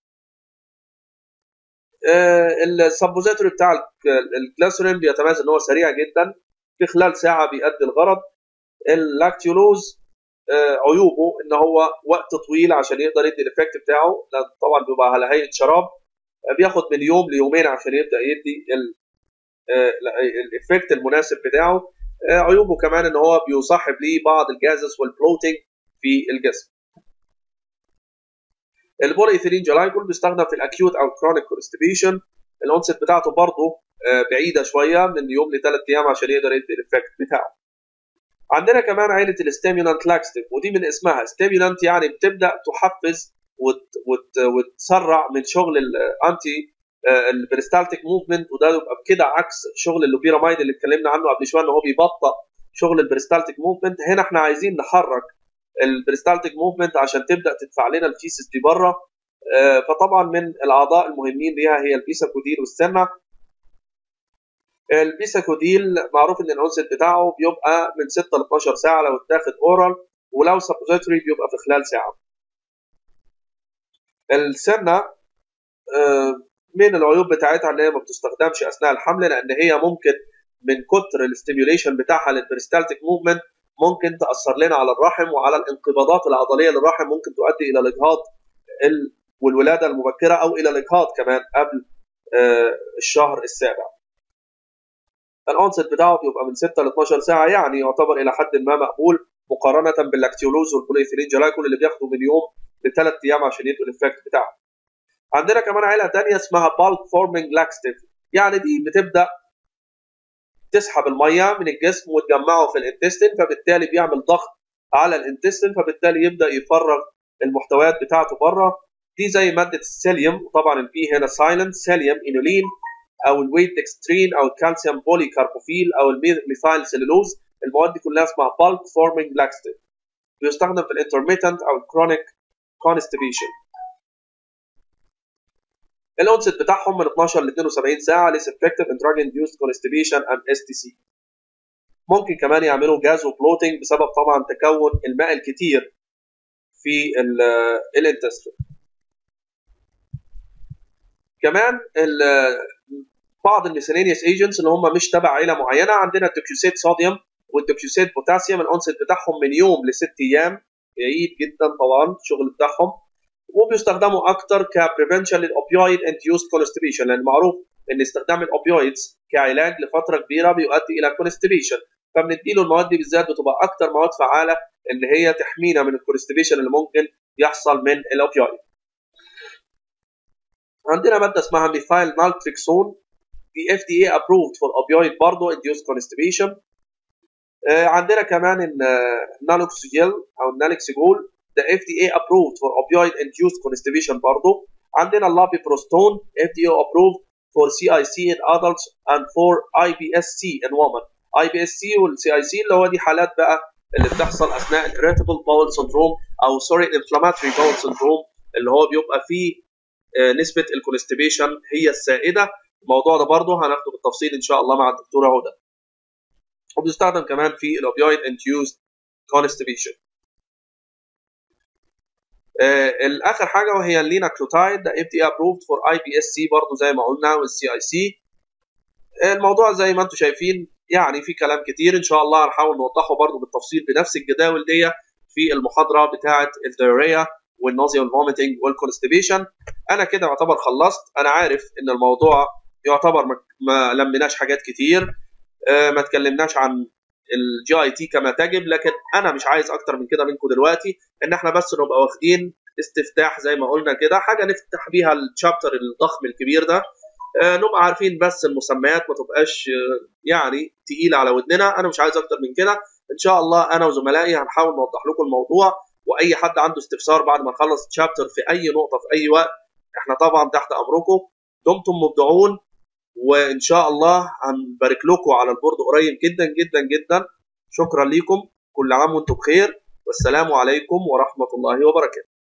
السبوزيتوري بتاع الجليسرين بيتميز ان هو سريع جدا في خلال ساعه بيأدي الغرض اللاكتيولوز عيوبه ان هو وقت طويل عشان يقدر يدي الايفكت بتاعه لان طبعا بيبقى على هيئه شراب بياخد من يوم ليومين عشان يبدا يدي الايفكت المناسب بتاعه عيوبه كمان ان هو بيصاحب ليه بعض الجازس والبلوتنج في الجسم البولي ايثيلين جلايكول بيستخدم في الاكيوت او كرونيك كونستيبيشن الاونست بتاعته برضه بعيده شويه من يوم لثلاث ايام عشان يقدر يدي الايفكت بتاعه عندنا كمان عيله الستيمولانت لاكستيف ودي من اسمها ستيمولانت يعني بتبدا تحفز وت وت وتسرع من شغل الانتي البريستالتيك موفمنت وده يبقى بكده عكس شغل اللوبيراميد اللي اتكلمنا عنه قبل شويه ان هو بيبطئ شغل البريستالتيك موفمنت هنا احنا عايزين نحرك البريستالتيك موفمنت عشان تبدا تدفع لنا الفيسس دي بره فطبعا من الاعضاء المهمين ليها هي البيساكوديل والسنه البيساكوديل معروف ان الانسد بتاعه بيبقى من 6 ل 12 ساعه لو اتاخد اورال ولو سبوزيتوري بيبقى في خلال ساعه السنه من العيوب بتاعتها ان هي ما بتستخدمش اثناء الحمل لان هي ممكن من كتر الاستيميوليشن بتاعها للبريستالتيك موفمنت ممكن تاثر لنا على الرحم وعلى الانقباضات العضليه للرحم ممكن تؤدي الى الاجهاض والولاده المبكره او الى الاجهاض كمان قبل الشهر السابع. الانست بتاعه بيبقى من 6 ل 12 ساعه يعني يعتبر الى حد ما مقبول مقارنه باللاكتيولوز والبوليثيلين جلايكول اللي بياخدوا من يوم لثلاث ايام عشان يدوا الايفكت بتاعه. عندنا كمان عيله ثانيه اسمها بالك فورمينج لاكستيف يعني دي بتبدا تسحب الميه من الجسم وتجمعه في الانتستين فبالتالي بيعمل ضغط على الانتستين فبالتالي يبدا يفرغ المحتويات بتاعته بره دي زي ماده السيليوم وطبعا البي هنا سايلنت سيليوم انولين او الويت ديكسترين او الكالسيوم بولي كاربوفيل او الميثايل سيلولوز المواد دي كلها اسمها بالك فورمينج لاكستيف بيستخدم في الانترميتنت او الكرونيك كونستيبيشن الانست بتاعهم من 12 ل 72 ساعه ليس افكتيف ان دراج انديوست كونستيبيشن اند اس تي سي ممكن كمان يعملوا جاز وبلوتنج بسبب طبعا تكون الماء الكتير في الانتستين كمان بعض الميسلينيوس ايجنتس اللي هم مش تبع عيله معينه عندنا الدوكيوسيت صوديوم والدوكيوسيت بوتاسيوم الانست بتاعهم من يوم لست ايام بعيد جدا طبعا الشغل بتاعهم وبيستخدموا اكتر كبريفنشن للاوبيويد انديوست كونستيبيشن لان معروف ان استخدام الاوبيويدز كعلاج لفتره كبيره بيؤدي الى كونستيبيشن فبنديله المواد دي بالذات بتبقى اكتر مواد فعاله ان هي تحمينا من الكونستيبيشن اللي ممكن يحصل من الاوبيويد عندنا ماده اسمها ميثايل نالتريكسون دي اف دي اي ابروفد فور اوبيويد برضه انديوست كونستيبيشن عندنا كمان النالوكسجيل او النالكسجول ده اف دي اي ابروفد فور اوبيويد انديوست كونستيبيشن برضه عندنا اللابيبروستون اف دي اي ابروفد for CIC in adults and for IBSC in women IBSC والسي اي سي اللي هو دي حالات بقى اللي بتحصل اثناء الاريتابل باول سندروم او سوري الانفلاماتوري باول سندروم اللي هو بيبقى فيه نسبه الكونستيبيشن هي السائده الموضوع ده برضه هناخده بالتفصيل ان شاء الله مع الدكتوره هدى وبيستخدم كمان في الاوبيويد انديوست كونستيبيشن الاخر حاجه وهي الليناكلوتايد ده اف دي ابروفد فور اي بي اس سي برضه زي ما قلنا والسي اي سي الموضوع زي ما انتم شايفين يعني في كلام كتير ان شاء الله هنحاول نوضحه برضه بالتفصيل بنفس الجداول دي في المحاضره بتاعه الديوريا والنوزيا والفوميتنج والكونستيبيشن انا كده يعتبر خلصت انا عارف ان الموضوع يعتبر ما لمناش حاجات كتير ما اتكلمناش عن الجي اي تي كما تجب لكن انا مش عايز اكتر من كده منكم دلوقتي ان احنا بس نبقى واخدين استفتاح زي ما قلنا كده حاجه نفتح بيها الشابتر الضخم الكبير ده آه نبقى عارفين بس المسميات ما تبقاش آه يعني تقيله على ودننا انا مش عايز اكتر من كده ان شاء الله انا وزملائي هنحاول نوضح لكم الموضوع واي حد عنده استفسار بعد ما نخلص الشابتر في اي نقطه في اي وقت احنا طبعا تحت امركم دمتم مبدعون وان شاء الله هنبارك لكم على البورد قريب جدا جدا جدا شكرا لكم كل عام وانتم بخير والسلام عليكم ورحمه الله وبركاته